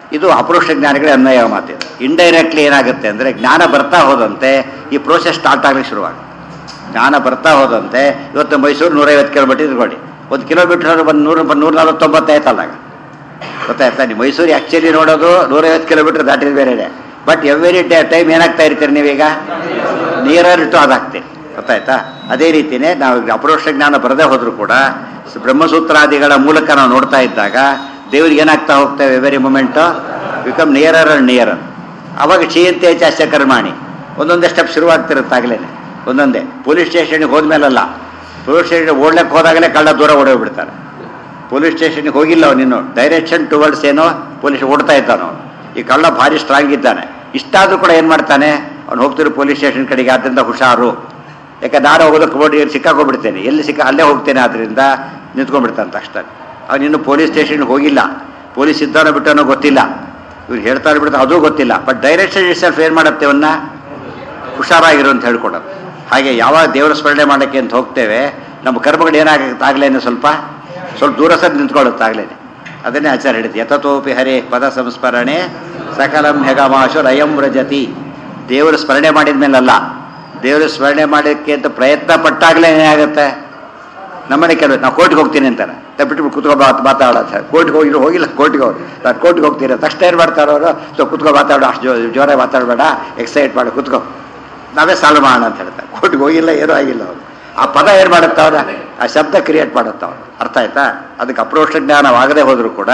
ಇದು ಅಪರೋಕ್ಷ ಜ್ಞಾನಿಗಳೇ ಅನ್ವಯ ಮಾತಿದೆ ಇಂಡೈರೆಕ್ಟ್ಲಿ ಏನಾಗುತ್ತೆ ಅಂದರೆ ಜ್ಞಾನ ಬರ್ತಾ ಹೋದಂತೆ ಈ ಪ್ರೋಸೆಸ್ ಸ್ಟಾರ್ಟ್ ಆಗಲಿಕ್ಕೆ ಶುರುವಾಗುತ್ತೆ ಜ್ಞಾನ ಬರ್ತಾ ಹೋದಂತೆ ಇವತ್ತು ಮೈಸೂರು ನೂರೈವತ್ತು ಕಿಲೋಮೀಟರ್ ಇಟ್ಕೊಳ್ಳಿ ಒಂದು ಕಿಲೋಮೀಟರ್ ಬಂದು ನೂರು ನೂರ ನಲವತ್ತೊಂಬತ್ತು ಆಯ್ತಲ್ಲ ಆಗ ಗೊತ್ತಾಯ್ತಾ ನೀವು ಮೈಸೂರು ಆ್ಯಕ್ಚುಲಿ ನೋಡೋದು ನೂರೈವತ್ತು ಕಿಲೋಮೀಟರ್ ದಾಟಿದ ಬೇರೆ ಬಟ್ ಎವ್ರಿ ಡೇ ಟೈಮ್ ಏನಾಗ್ತಾ ಇರ್ತೀರಿ ನೀವೀಗ ನಿಯರರ್ ಟು ಅದಾಗ್ತೀರಿ ಗೊತ್ತಾಯ್ತಾ ಅದೇ ರೀತಿಯೇ ನಾವು ಅಪರೋಕ್ಷ ಜ್ಞಾನ ಬರದೇ ಹೋದರೂ ಕೂಡ ಸ- ಬ್ರಹ್ಮಸೂತ್ರಾದಿಗಳ ಮೂಲಕ ನಾವು ನೋಡ್ತಾ ಇದ್ದಾಗ ದೇವ್ರಿಗೆ ಏನಾಗ್ತಾ ಹೋಗ್ತೇವೆ every moment become nearer and nearer ಅವಾಗ ಕ್ಷೀಯಂತೆ ಚಾಸ್ಯ ಕರ್ಮಾಣಿ ಒಂದೊಂದೇ ಸ್ಟೆಪ್ ಶುರುವಾಗ್ತಿರುತ್ತಾಗಲೇ ಒಂದೊಂದೇ ಪೊಲೀಸ್ ಸ್ಟೇಷನ್ಗೆ ಹೋದ್ಮೇಲಲ್ಲ ಪೊಲೀಸ್ ಸ್ಟೇಷನ್ ಓಡ್ಲಿಕ್ಕೆ ಹೋದಾಗಲೇ ಕಳ್ಳ ದೂರ ಓಡೋಗ್ಬಿಡ್ತಾರೆ ಪೊಲೀಸ್ ಸ್ಟೇಷನ್ಗೆ ಹೋಗಿಲ್ಲ ಅವನಿನ್ನು ಡೈರೆಕ್ಷನ್ ಟುವರ್ಡ್ಸ್ ಏನೋ ಪೊಲೀಸ್ ಓಡ್ತಾ ಇದ್ದಾನ ಅವನು ಈ ಕಳ್ಳ ಭಾರಿ ಸ್ಟ್ರಾಂಗ್ ಇದ್ದಾನೆ ಇಷ್ಟಾದ್ರೂ ಕೂಡ ಏನು ಮಾಡ್ತಾನೆ ಅವ್ನು ಹೋಗ್ತಿರೋ ಪೊಲೀಸ್ ಸ್ಟೇಷನ್ ಕಡೆಗೆ ಆದ್ದರಿಂದ ಹುಷಾರು ಯಾಕೆ ನಾನು ಹೋಗೋದಕ್ಕೆ ಬೋರ್ಡ್ ಸಿಕ್ಕಾಕೊಂಡ್ಬಿಡ್ತೇನೆ ಎಲ್ಲಿ ಸಿಕ್ಕ ಅಲ್ಲೇ ಹೋಗ್ತೇನೆ ಆದ್ದರಿಂದ ನಿಂತ್ಕೊಂಡ್ಬಿಡ್ತಾನೆ ತಕ್ಷಣ ಅವನು ಇನ್ನು ಪೊಲೀಸ್ ಸ್ಟೇಷನ್ಗೆ ಹೋಗಿಲ್ಲ ಪೊಲೀಸ್ ಇದ್ದಾನೋ ಬಿಟ್ಟನೋ ಗೊತ್ತಿಲ್ಲ ಇವ್ರು ಹೇಳ್ತಾರೆ ಬಿಡ್ತಾರೆ ಅದೂ ಗೊತ್ತಿಲ್ಲ ಬಟ್ ಡೈರೆಕ್ಷನ್ ಇಟ್ಸೆಲ್ಫ್ ಏನು ಮಾಡುತ್ತೆ ಅವನ್ನ ಹುಷಾರಾಗಿರು ಅಂತ ಹೇಳ್ಕೊಡೋದು ಹಾಗೆ ಯಾವಾಗ ದೇವರ ಸ್ಮರಣೆ ಮಾಡೋಕ್ಕೆ ಅಂತ ಹೋಗ್ತೇವೆ ನಮ್ಮ ಕರ್ಮಗಳು ಏನಾಗುತ್ತೆ ಆಗ್ಲೇನೆ ಸ್ವಲ್ಪ ಸ್ವಲ್ಪ ದೂರ ಸರ್ ನಿಂತ್ಕೊಳ್ಳುತ್ತೆ ಆಗ್ಲೇನೆ ಅದನ್ನೇ ಆಚಾರ ಹಿಡಿದು ಯತತೋಪಿ ಹರೇ ಪದ ಸಂಸ್ಮರಣೆ ಸಕಲಂ ಹೆಗಮಾಶು ರಯಂ ವ್ರಜತಿ ದೇವರ ಸ್ಮರಣೆ ಮಾಡಿದ ಮೇಲಲ್ಲ ದೇವರ ಸ್ಮರಣೆ ಮಾಡೋಕ್ಕೆ ಅಂತ ಪ್ರಯತ್ನ ಪಟ್ಟಾಗಲೇ ಏನಾಗುತ್ತೆ ನಮ್ಮನೆ ಕೆಲವು ನಾವು ಕೋರ್ಟ್ಗೆ ಹೋಗ್ತೀನಿ ಅಂತಾರೆ ಬಿಟ್ಟು ಕುತ್ಕೊ ಮಾತು ಮಾತಾಡೋದು ಕೋರ್ಟ್ಗೆ ಹೋಗಿರೋ ಹೋಗಿಲ್ಲ ಕೋರ್ಟ್ಗೆ ಹೋಗಿ ನಾನು ಕೋರ್ಟ್ಗೆ ಹೋಗ್ತೀನಿ ತಕ್ಷಣ ಏನು ಮಾಡ್ತಾರೆ ಅವರು ಸೊ ಕುತ್ಕೊ ಮಾತಾಡೋ ಅಷ್ಟು ಜೋ ಜೋರಾಗಿ ಮಾತಾಡಬೇಡ ಎಕ್ಸೈಟ್ ಮಾಡು ಕುತ್ಕೊ ನಾವೇ ಸಾಲ್ವ್ ಮಾಡೋಣ ಅಂತ ಹೇಳ್ತಾರೆ ಕೋರ್ಟ್ಗೆ ಹೋಗಿಲ್ಲ ಏನೂ ಆಗಿಲ್ಲ ಅವರು ಆ ಪದ ಏನು ಮಾಡುತ್ತೆ ಅವ್ರ ಆ ಶಬ್ದ ಕ್ರಿಯೇಟ್ ಮಾಡುತ್ತೆ ಅವ್ರು ಅರ್ಥ ಆಯ್ತಾ ಅದಕ್ಕೆ ಅಪ್ರೋಕ್ಷ ಜ್ಞಾನವಾಗದೇ ಹೋದರೂ ಕೂಡ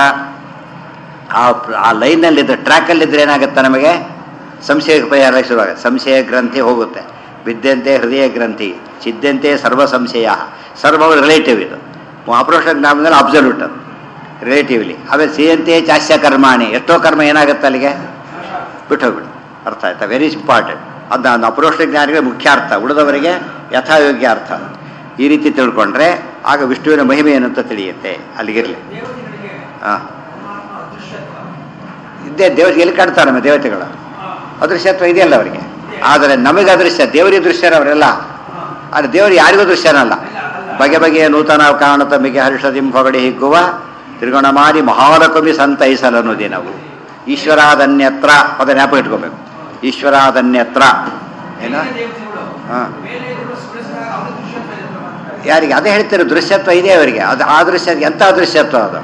ಆ ಆ ಲೈನಲ್ಲಿದ್ದರೆ ಟ್ರ್ಯಾಕಲ್ಲಿದ್ದರೆ ಏನಾಗುತ್ತೆ ನಮಗೆ ಸಂಶಯ ಪರಿಹಾರ ಶುರುವಾಗುತ್ತೆ ಸಂಶಯ ಗ್ರಂಥಿ ಹೋಗುತ್ತೆ ಬಿದ್ದಂತೆ ಹೃದಯ ಗ್ರಂಥಿ ಚಿದ್ದಂತೆ ಸರ್ವ ಸಂಶಯ ಸರ್ವ ರಿಲೇಟಿವ್ ಇದು ಅಪ್ರೋಕ್ಷ ಜ್ಞಾನದಲ್ಲಿ ಅಬ್ಸಲ್ಯೂಟ್ ಅದು ರಿಲೇಟಿವ್ಲಿ ಆಮೇಲೆ ಸಿಯಂತೆ ಚಾಸ್ಯ ಕರ್ಮಾಣಿ ಎಷ್ಟೋ ಕರ್ಮ ಏನಾಗುತ್ತೆ ಅಲ್ಲಿಗೆ ಬಿಟ್ಟು ಹೋಗ್ಬಿಡು ಅರ್ಥ ಆಯ್ತಾ ವೆರಿ ಇಂಪಾರ್ಟೆಂಟ್ ಅದನ್ನ ಅಪರೋಕ್ಷ ಜ್ಞಾನಿಗೆ ಮುಖ್ಯ ಅರ್ಥ ಉಳಿದವರಿಗೆ ಯಥಾಯೋಗ್ಯ ಅರ್ಥ ಈ ರೀತಿ ತಿಳ್ಕೊಂಡ್ರೆ ಆಗ ವಿಷ್ಣುವಿನ ಮಹಿಮೆ ಏನು ಅಂತ ತಿಳಿಯುತ್ತೆ ಅಲ್ಲಿಗಿರಲಿ
ದೇವತೆಗಳಿಗೆ
ಹಾಂ
ಪರಮಾತ್ಮ ಅದೃಶ್ಯತ್ವ
ಇದ್ದೇ ದೇವರಿಗೆ ಎಲ್ಲಿ ಕಾಡ್ತಾರೆ ನಮ್ಮ ದೇವತೆಗಳು
ಹಾ,
ಅದೃಶ್ಯತ್ವ ಇದೆಯಲ್ಲ ಅವರಿಗೆ ಆದರೆ ನಮಗೆ ಅದೃಶ್ಯ ದೇವರಿಗೆ ದೃಶ್ಯರ ಅವರೆಲ್ಲ
ಹಾ.
ಆದರೆ ದೇವರು ಯಾರಿಗೂ ದೃಶ್ಯನಲ್ಲ ಬಗೆ ಬಗೆಯ ನೂತನ ಕಾರಣ ತಮಗೆ ಹರ್ಷದಿಂ ಹೊಗಡಿ ಹಿಗ್ಗುವ ತ್ರಿಗುಣ ಮಾಡಿ ಮಹಾಲಕುಮಿ ಸಂತೈಸಲನು ದಿನವು ಈಶ್ವರಾದನ್ಯತ್ರ ಪದ ಜ್ಞಾಪಕ ಇಟ್ಕೋಬೇಕು ಈಶ್ವರಾದನ್ಯತ್ರ ಏನ
ಬೇರೆ ದೇವತೆಗಳು
ಹಾ.
ಬೇರೆ ಇವರು ಸ್ಮರಿಸಿದಾಗ ಅವರ ದೃಶ್ಯತ್ವ ಇದೆ ಪರಮಾತ್ಮ.
ಯಾರಿಗೆ ಅದೇ ಹೇಳ್ತಾರೆ ದೃಶ್ಯತ್ವ ಇದೆ ಅವರಿಗೆ ಅದು ಆ ದೃಶ್ಯ ಎಂಥ ಅದೃಶ್ಯತ್ವ ಅದು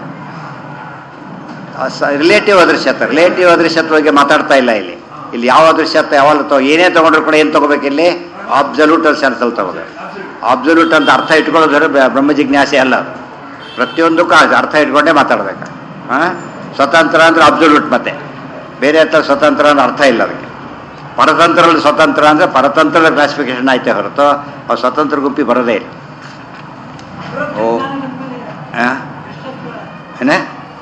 ರಿಲೇಟಿವ್ ಅದೃಶ್ಯತ್ವ ರಿಲೇಟಿವ್ ಅದೃಶ್ಯತ್ವ ಬಗ್ಗೆ ಮಾತಾಡ್ತಾ ಇಲ್ಲ ಇಲ್ಲಿ ಇಲ್ಲಿ ಯಾವ ಅದೃಶ್ಯತ್ವ ಯಾವಾಗ ತಗೋ ಏನೇ ತಗೊಂಡ್ರು ಕೂಡ ಏನು ತಗೋಬೇಕು ಇಲ್ಲಿ ಅಬ್ಸಲ್ಯೂಟ್ ಸೆನ್ಸಲ್ಲಿ ತಗೋಬೇಕು ಅಬ್ಸಲ್ಯೂಟ್ ಅಂತ ಅರ್ಥ ಇಟ್ಕೊಳ್ಳೋದ್ರೆ ಬ್ರ- ಬ್ರಹ್ಮ ಜಿಜ್ಞಾಸೆ ಅಲ್ಲ ಅದು ಪ್ರತಿಯೊಂದಕ್ಕೂ ಅದು ಅರ್ಥ ಇಟ್ಕೊಂಡೇ ಮಾತಾಡ್ಬೇಕು ಹಾಂ ಸ್ವತಂತ್ರ ಅಂದ್ರೆ ಅಬ್ಸಲ್ಯೂಟ್ ಮತ್ತೆ ಬೇರೆ ಹತ್ರ ಸ್ವತಂತ್ರ ಅಂದ್ರೆ ಅರ್ಥ ಇಲ್ಲ ಅದಕ್ಕೆ ಪರತಂತ್ರದಲ್ಲಿ ಸ್ವತಂತ್ರ ಅಂದರೆ ಪರತಂತ್ರದ ಕ್ಲಾಸಿಫಿಕೇಶನ್ ಆಯ್ತೇ ಹೊರತು ಅವ್ರು ಸ್ವತಂತ್ರ ಗುಂಪಿ ಬರೋದೇ ಇಲ್ಲ ಓ ಆ? ಏನೇ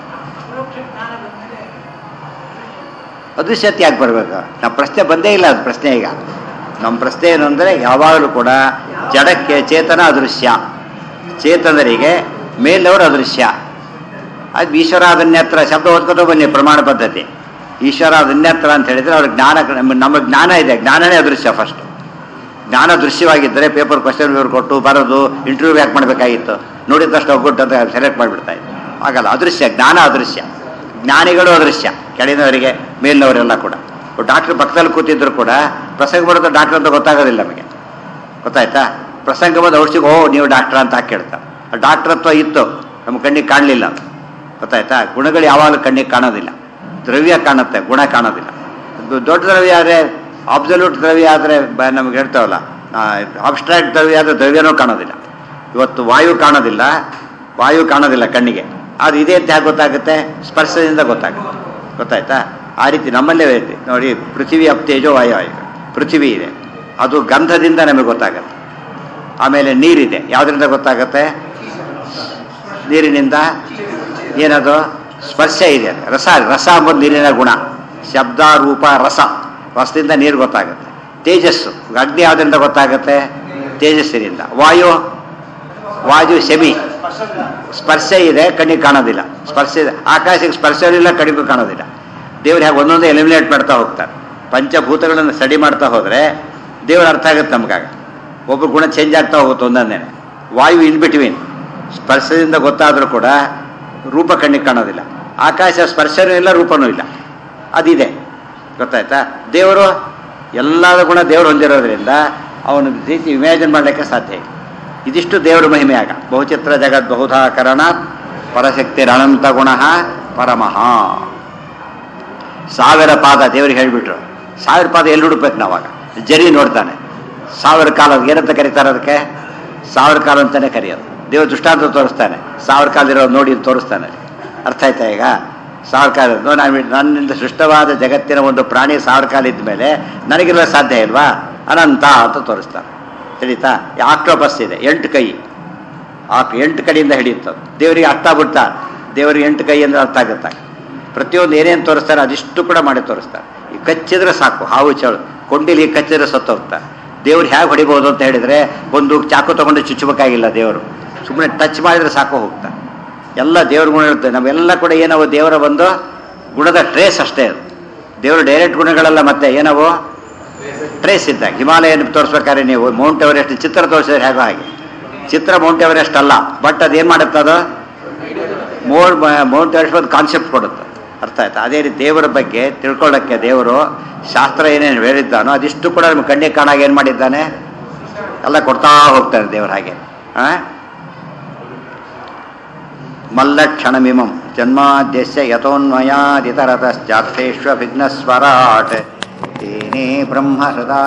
ಅದೃಶ್ಯತೆ ಯಾಕೆ ಬರಬೇಕು ನಮ್ಮ ಪ್ರಶ್ನೆ ಬಂದೇ ಇಲ್ಲ ಅದು ಪ್ರಶ್ನೆ ಈಗ ನಮ್ಮ ಪ್ರಶ್ನೆ ಏನು ಅಂದರೆ ಯಾವಾಗಲೂ ಕೂಡ ಜಡಕ್ಕೆ ಚೇತನ ಅದೃಶ್ಯ ಚೇತನರಿಗೆ ಮೇಲವರು ಅದೃಶ್ಯ ಅದು ಈಶ್ವರ ಅದನ್ಯತ್ರ ಶಬ್ದ ಓದ್ಕೊತ ಬನ್ನಿ ಪ್ರಮಾಣ ಪದ್ಧತಿ ಈಶ್ವರ ಅದನ್ಯತ್ರ ಅಂತ ಹೇಳಿದರೆ ಅವ್ರ ಜ್ಞಾನ ನಮ್ಮ ನಮ್ಮ ಜ್ಞಾನ ಇದೆ ಜ್ಞಾನನೇ ಅದೃಶ್ಯ ಫಸ್ಟ್ ಜ್ಞಾನ ದೃಶ್ಯವಾಗಿದ್ದರೆ ಪೇಪರ್ ಕ್ವಶನ್ ಇವ್ರು ಕೊಟ್ಟು ಬರೋದು ಇಂಟರ್ವ್ಯೂ ಯಾಕೆ ಮಾಡಬೇಕಾಗಿತ್ತು ನೋಡಿದ ತಕ್ಷಣ ಒಗ್ಗುಟ್ಟು ಅಂತ ಸೆಲೆಕ್ಟ್ ಮಾಡಿಬಿಡ್ತಾ ಇತ್ತು ಆಗಲ್ಲ ಅದೃಶ್ಯ ಜ್ಞಾನ ಅದೃಶ್ಯ ಜ್ಞಾನಿಗಳು ಅದೃಶ್ಯ ಕೆಳಗಿನವರಿಗೆ ಮೇಲಿನವರೆಲ್ಲ ಕೂಡ ಡಾಕ್ಟ್ರ್ ಪಕ್ಕದಲ್ಲಿ ಕೂತಿದ್ರು ಕೂಡ ಪ್ರಸಂಗ ಬರೋದು ಡಾಕ್ಟರ್ ಅಂತ ಗೊತ್ತಾಗೋದಿಲ್ಲ ನಮಗೆ ಗೊತ್ತಾಯ್ತಾ ಪ್ರಸಂಗ ಬಂದು ಔಷಧಿಗೆ ಓ ನೀವು ಡಾಕ್ಟ್ರ್ ಅಂತ ಹಾಕಿ ಕೇಳ್ತಾರೆ ಡಾಕ್ಟ್ರತ್ವ ಇತ್ತು ನಮ್ಮ ಕಣ್ಣಿಗೆ ಕಾಣಲಿಲ್ಲ ಗೊತ್ತಾಯ್ತಾ ಗುಣಗಳು ಯಾವಾಗಲೂ ಕಣ್ಣಿಗೆ ಕಾಣೋದಿಲ್ಲ ದ್ರವ್ಯ ಕಾಣುತ್ತೆ ಗುಣ ಕಾಣೋದಿಲ್ಲ ಅದು ದೊಡ್ಡ ದ್ರವ್ಯ ಆದರೆ ಅಬ್ಸಲ್ಯೂಟ್ ದ್ರವ್ಯ ಆದರೆ ನಮ್ಗೆ ಹೇಳ್ತಾವಲ್ಲ ಅಬ್ಸ್ಟ್ರಾಕ್ಟ್ ದ್ರವ್ಯ ಆದರೆ ದ್ರವ್ಯನೂ ಕಾಣೋದಿಲ್ಲ ಇವತ್ತು ವಾಯು ಕಾಣೋದಿಲ್ಲ ವಾಯು ಕಾಣೋದಿಲ್ಲ ಕಣ್ಣಿಗೆ ಅದು ಇದೆ ಅಂತ ಯಾಕೆ ಗೊತ್ತಾಗುತ್ತೆ ಸ್ಪರ್ಶದಿಂದ ಗೊತ್ತಾಗುತ್ತೆ ಗೊತ್ತಾಯ್ತಾ ಆ ರೀತಿ ನಮ್ಮಲ್ಲೇ ಐತಿ ನೋಡಿ ಪೃಥ್ವಿ ಅಪ್ತೇಜೋ ವಾಯು ವಾಯು ಪೃಥ್ವಿ ಇದೆ ಅದು ಗಂಧದಿಂದ ನಮಗೆ ಗೊತ್ತಾಗುತ್ತೆ ಆಮೇಲೆ ನೀರಿದೆ ಯಾವುದರಿಂದ ಗೊತ್ತಾಗುತ್ತೆ ನೀರಿನಿಂದ ಏನದು ಸ್ಪರ್ಶ ಇದೆ ರಸ ರಸ ಅಂಬೋದು ನೀರಿನ ಗುಣ ಶಬ್ದ ರೂಪ ರಸ ರಸದಿಂದ ನೀರು ಗೊತ್ತಾಗುತ್ತೆ ತೇಜಸ್ಸು ಅಗ್ನಿ ಯಾವುದರಿಂದ ಗೊತ್ತಾಗುತ್ತೆ ತೇಜಸ್ಸಿನಿಂದ ವಾಯು ವಾಯು ಶಮಿ ಸ್ಪರ್ಶ ಇದೆ ಕಣ್ಣಿಗೆ ಕಾಣೋದಿಲ್ಲ ಸ್ಪರ್ಶ ಇದೆ ಆಕಾಶಕ್ಕೆ ಸ್ಪರ್ಶ ಇಲ್ಲ ಕಣ್ಣಿಗೂ ಕಾಣೋದಿಲ್ಲ ದೇವ್ರು ಹೇಗೆ ಒಂದೊಂದು ಎಲಿಮಿನೇಟ್ ಮಾಡ್ತಾ ಹೋಗ್ತಾರೆ ಪಂಚಭೂತಗಳನ್ನು ಸ್ಟಡಿ ಮಾಡ್ತಾ ಹೋದರೆ ದೇವ್ರ ಅರ್ಥ ಆಗುತ್ತೆ ನಮಗಾಗ ಒಬ್ಬರು ಗುಣ ಚೇಂಜ್ ಆಗ್ತಾ ಹೋಗುತ್ತೆ ಒಂದೊಂದೇ ವಾಯು ಇನ್ ಬಿಟ್ವೀನ್ ಸ್ಪರ್ಶದಿಂದ ಗೊತ್ತಾದರೂ ಕೂಡ ರೂಪ ಕಣ್ಣಿಗೆ ಕಾಣೋದಿಲ್ಲ ಆಕಾಶ ಸ್ಪರ್ಶನೂ ಇಲ್ಲ ರೂಪನೂ ಇಲ್ಲ ಅದಿದೆ ಗೊತ್ತಾಯ್ತಾ ದೇವರು ಎಲ್ಲದ ಗುಣ ದೇವರು ಹೊಂದಿರೋದ್ರಿಂದ ಅವನ ರೀತಿ ಇಮ್ಯಾಜಿನ್ ಮಾಡಲಿಕ್ಕೆ ಸಾಧ್ಯ ಇಲ್ಲ ಇದಿಷ್ಟು ದೇವರ ಮಹಿಮೆ ಆಗ ಬಹುಚಿತ್ರ ಜಗತ್ ಬಹುಧಾಕರಣ ಪರಶಕ್ತಿ ಅನಂತ ಗುಣ ಪರಮಃ ಸಾವಿರ ಪಾದ ದೇವರಿಗೆ ಹೇಳಿಬಿಟ್ರು ಸಾವಿರ ಪಾದ ಎಲ್ಲಿ ಹುಡುಕ್ಬೇಕು ನಾವಾಗ ಜರಿ ನೋಡ್ತಾನೆ ಸಾವಿರ ಕಾಲ ಏನಂತ ಕರೀತಾರೆ ಅದಕ್ಕೆ ಸಾವಿರ ಕಾಲ ಅಂತಾನೆ ಕರೆಯೋದು ದೇವ್ರ ದೃಷ್ಟಾಂತ ತೋರಿಸ್ತಾನೆ ಸಾವಿರ ಕಾಲ ಇರೋದು ನೋಡಿ ಅಂತ ತೋರಿಸ್ತಾನೆ ಅರ್ಥ ಆಯ್ತಾ ಈಗ ಸಾವಿರ ಕಾಲ ನೋ- ನಾನು ನನ್ನಿಂದ ಸೃಷ್ಟವಾದ ಜಗತ್ತಿನ ಒಂದು ಪ್ರಾಣಿ ಸಾವಿರ ಕಾಲ ಇದ್ದ ಮೇಲೆ ನನಗಿರಲು ಸಾಧ್ಯ ಇಲ್ವಾ ಅನಂತ ಅಂತ ತೋರಿಸ್ತಾನೆ ತಿಳಿತಾ ಆಕ್ಟೋಪಸ್ ಇದೆ ಎಂಟು ಕೈ ಆ ಎಂಟು ಕಡೆಯಿಂದ ಹಿಡಿಯುತ್ತದೆ ದೇವರಿಗೆ ಅರ್ಥ ಬಿಡ್ತಾ ದೇವರಿಗೆ ಎಂಟು ಕೈ ಅಂದ್ರೆ ಅರ್ಥ ಆಗುತ್ತಾ ಪ್ರತಿಯೊಂದು ಏನೇನು ತೋರಿಸ್ತಾರೆ ಅದಿಷ್ಟು ಕೂಡ ಮಾಡಿ ತೋರಿಸ್ತಾರೆ ಈ ಕಚ್ಚಿದ್ರೆ ಸಾಕು ಹಾವು ಚಳು ಕೊಂಡಿಲಿ ಕಚ್ಚಿದ್ರೆ ಸತ್ತೋಗ್ತಾರೆ ದೇವ್ರು ಹೇಗೆ ಹೊಡಿಬೋದು ಅಂತ ಹೇಳಿದ್ರೆ ಒಂದು ಚಾಕು ತಗೊಂಡು ಚುಚ್ಚಬೇಕಾಗಿಲ್ಲ ದೇವರು ಸುಮ್ಮನೆ ಟಚ್ ಮಾಡಿದ್ರೆ ಸಾಕು ಹೋಗ್ತಾ ಎಲ್ಲ ದೇವ್ರ ಗುಣ ಇರುತ್ತೆ ನಾವೆಲ್ಲ ಕೂಡ ಏನವು ದೇವರ ಒಂದು ಗುಣದ ಟ್ರೇಸ್ ಅಷ್ಟೇ ಅದು ದೇವರ ಡೈರೆಕ್ಟ್ ಗುಣಗಳೆಲ್ಲ ಮತ್ತೆ ಏನವು ಟ್ರೇಸ್ ಇದ್ದಾಗ ಹಿಮಾಲಯನ ತೋರಿಸ್ಬೇಕಾದ್ರೆ ನೀವು ಮೌಂಟ್ ಎವರೆಸ್ಟ್ ಚಿತ್ರ ತೋರಿಸಿದ್ರೆ ಹೇಗೋ ಹಾಗೆ ಚಿತ್ರ ಮೌಂಟ್ ಎವರೆಸ್ಟ್ ಅಲ್ಲ ಬಟ್ ಅದೇನು ಮಾಡುತ್ತೆ ಅದು ಮೌಂಟ್ ಮೌಂಟ್ ಎವರೆಸ್ಟ್ ಒಂದು ಕಾನ್ಸೆಪ್ಟ್ ಕೊಡುತ್ತೆ ಅರ್ಥ ಆಯ್ತಾ ಅದೇ ರೀತಿ ದೇವರ ಬಗ್ಗೆ ತಿಳ್ಕೊಳ್ಳೋಕ್ಕೆ ದೇವರು ಶಾಸ್ತ್ರ ಏನೇನು ಹೇಳಿದ್ದಾನೋ ಅದಿಷ್ಟು ಕೂಡ ನಮ್ಮ ಕಣ್ಣಿಗೆ ಕಾಣಾಗ ಏನು ಮಾಡಿದ್ದಾನೆ ಎಲ್ಲ ಕೊಡ್ತಾ ಹೋಗ್ತಾನೆ ದೇವರು ಹಾಗೆ ಆ? ಮಲ್ಲಕ್ಷಣಮಿಮಂ ಜನ್ಮಾದ್ಯಸ್ಯ ಯಥೋನ್ಮಯಾದಿತರತಶ್ಚಾರ್ಥೇಶ್ವ ವಿಘ್ನಸ್ವರಾಟ್ ತೇನೇ ಬ್ರಹ್ಮ ಸದಾ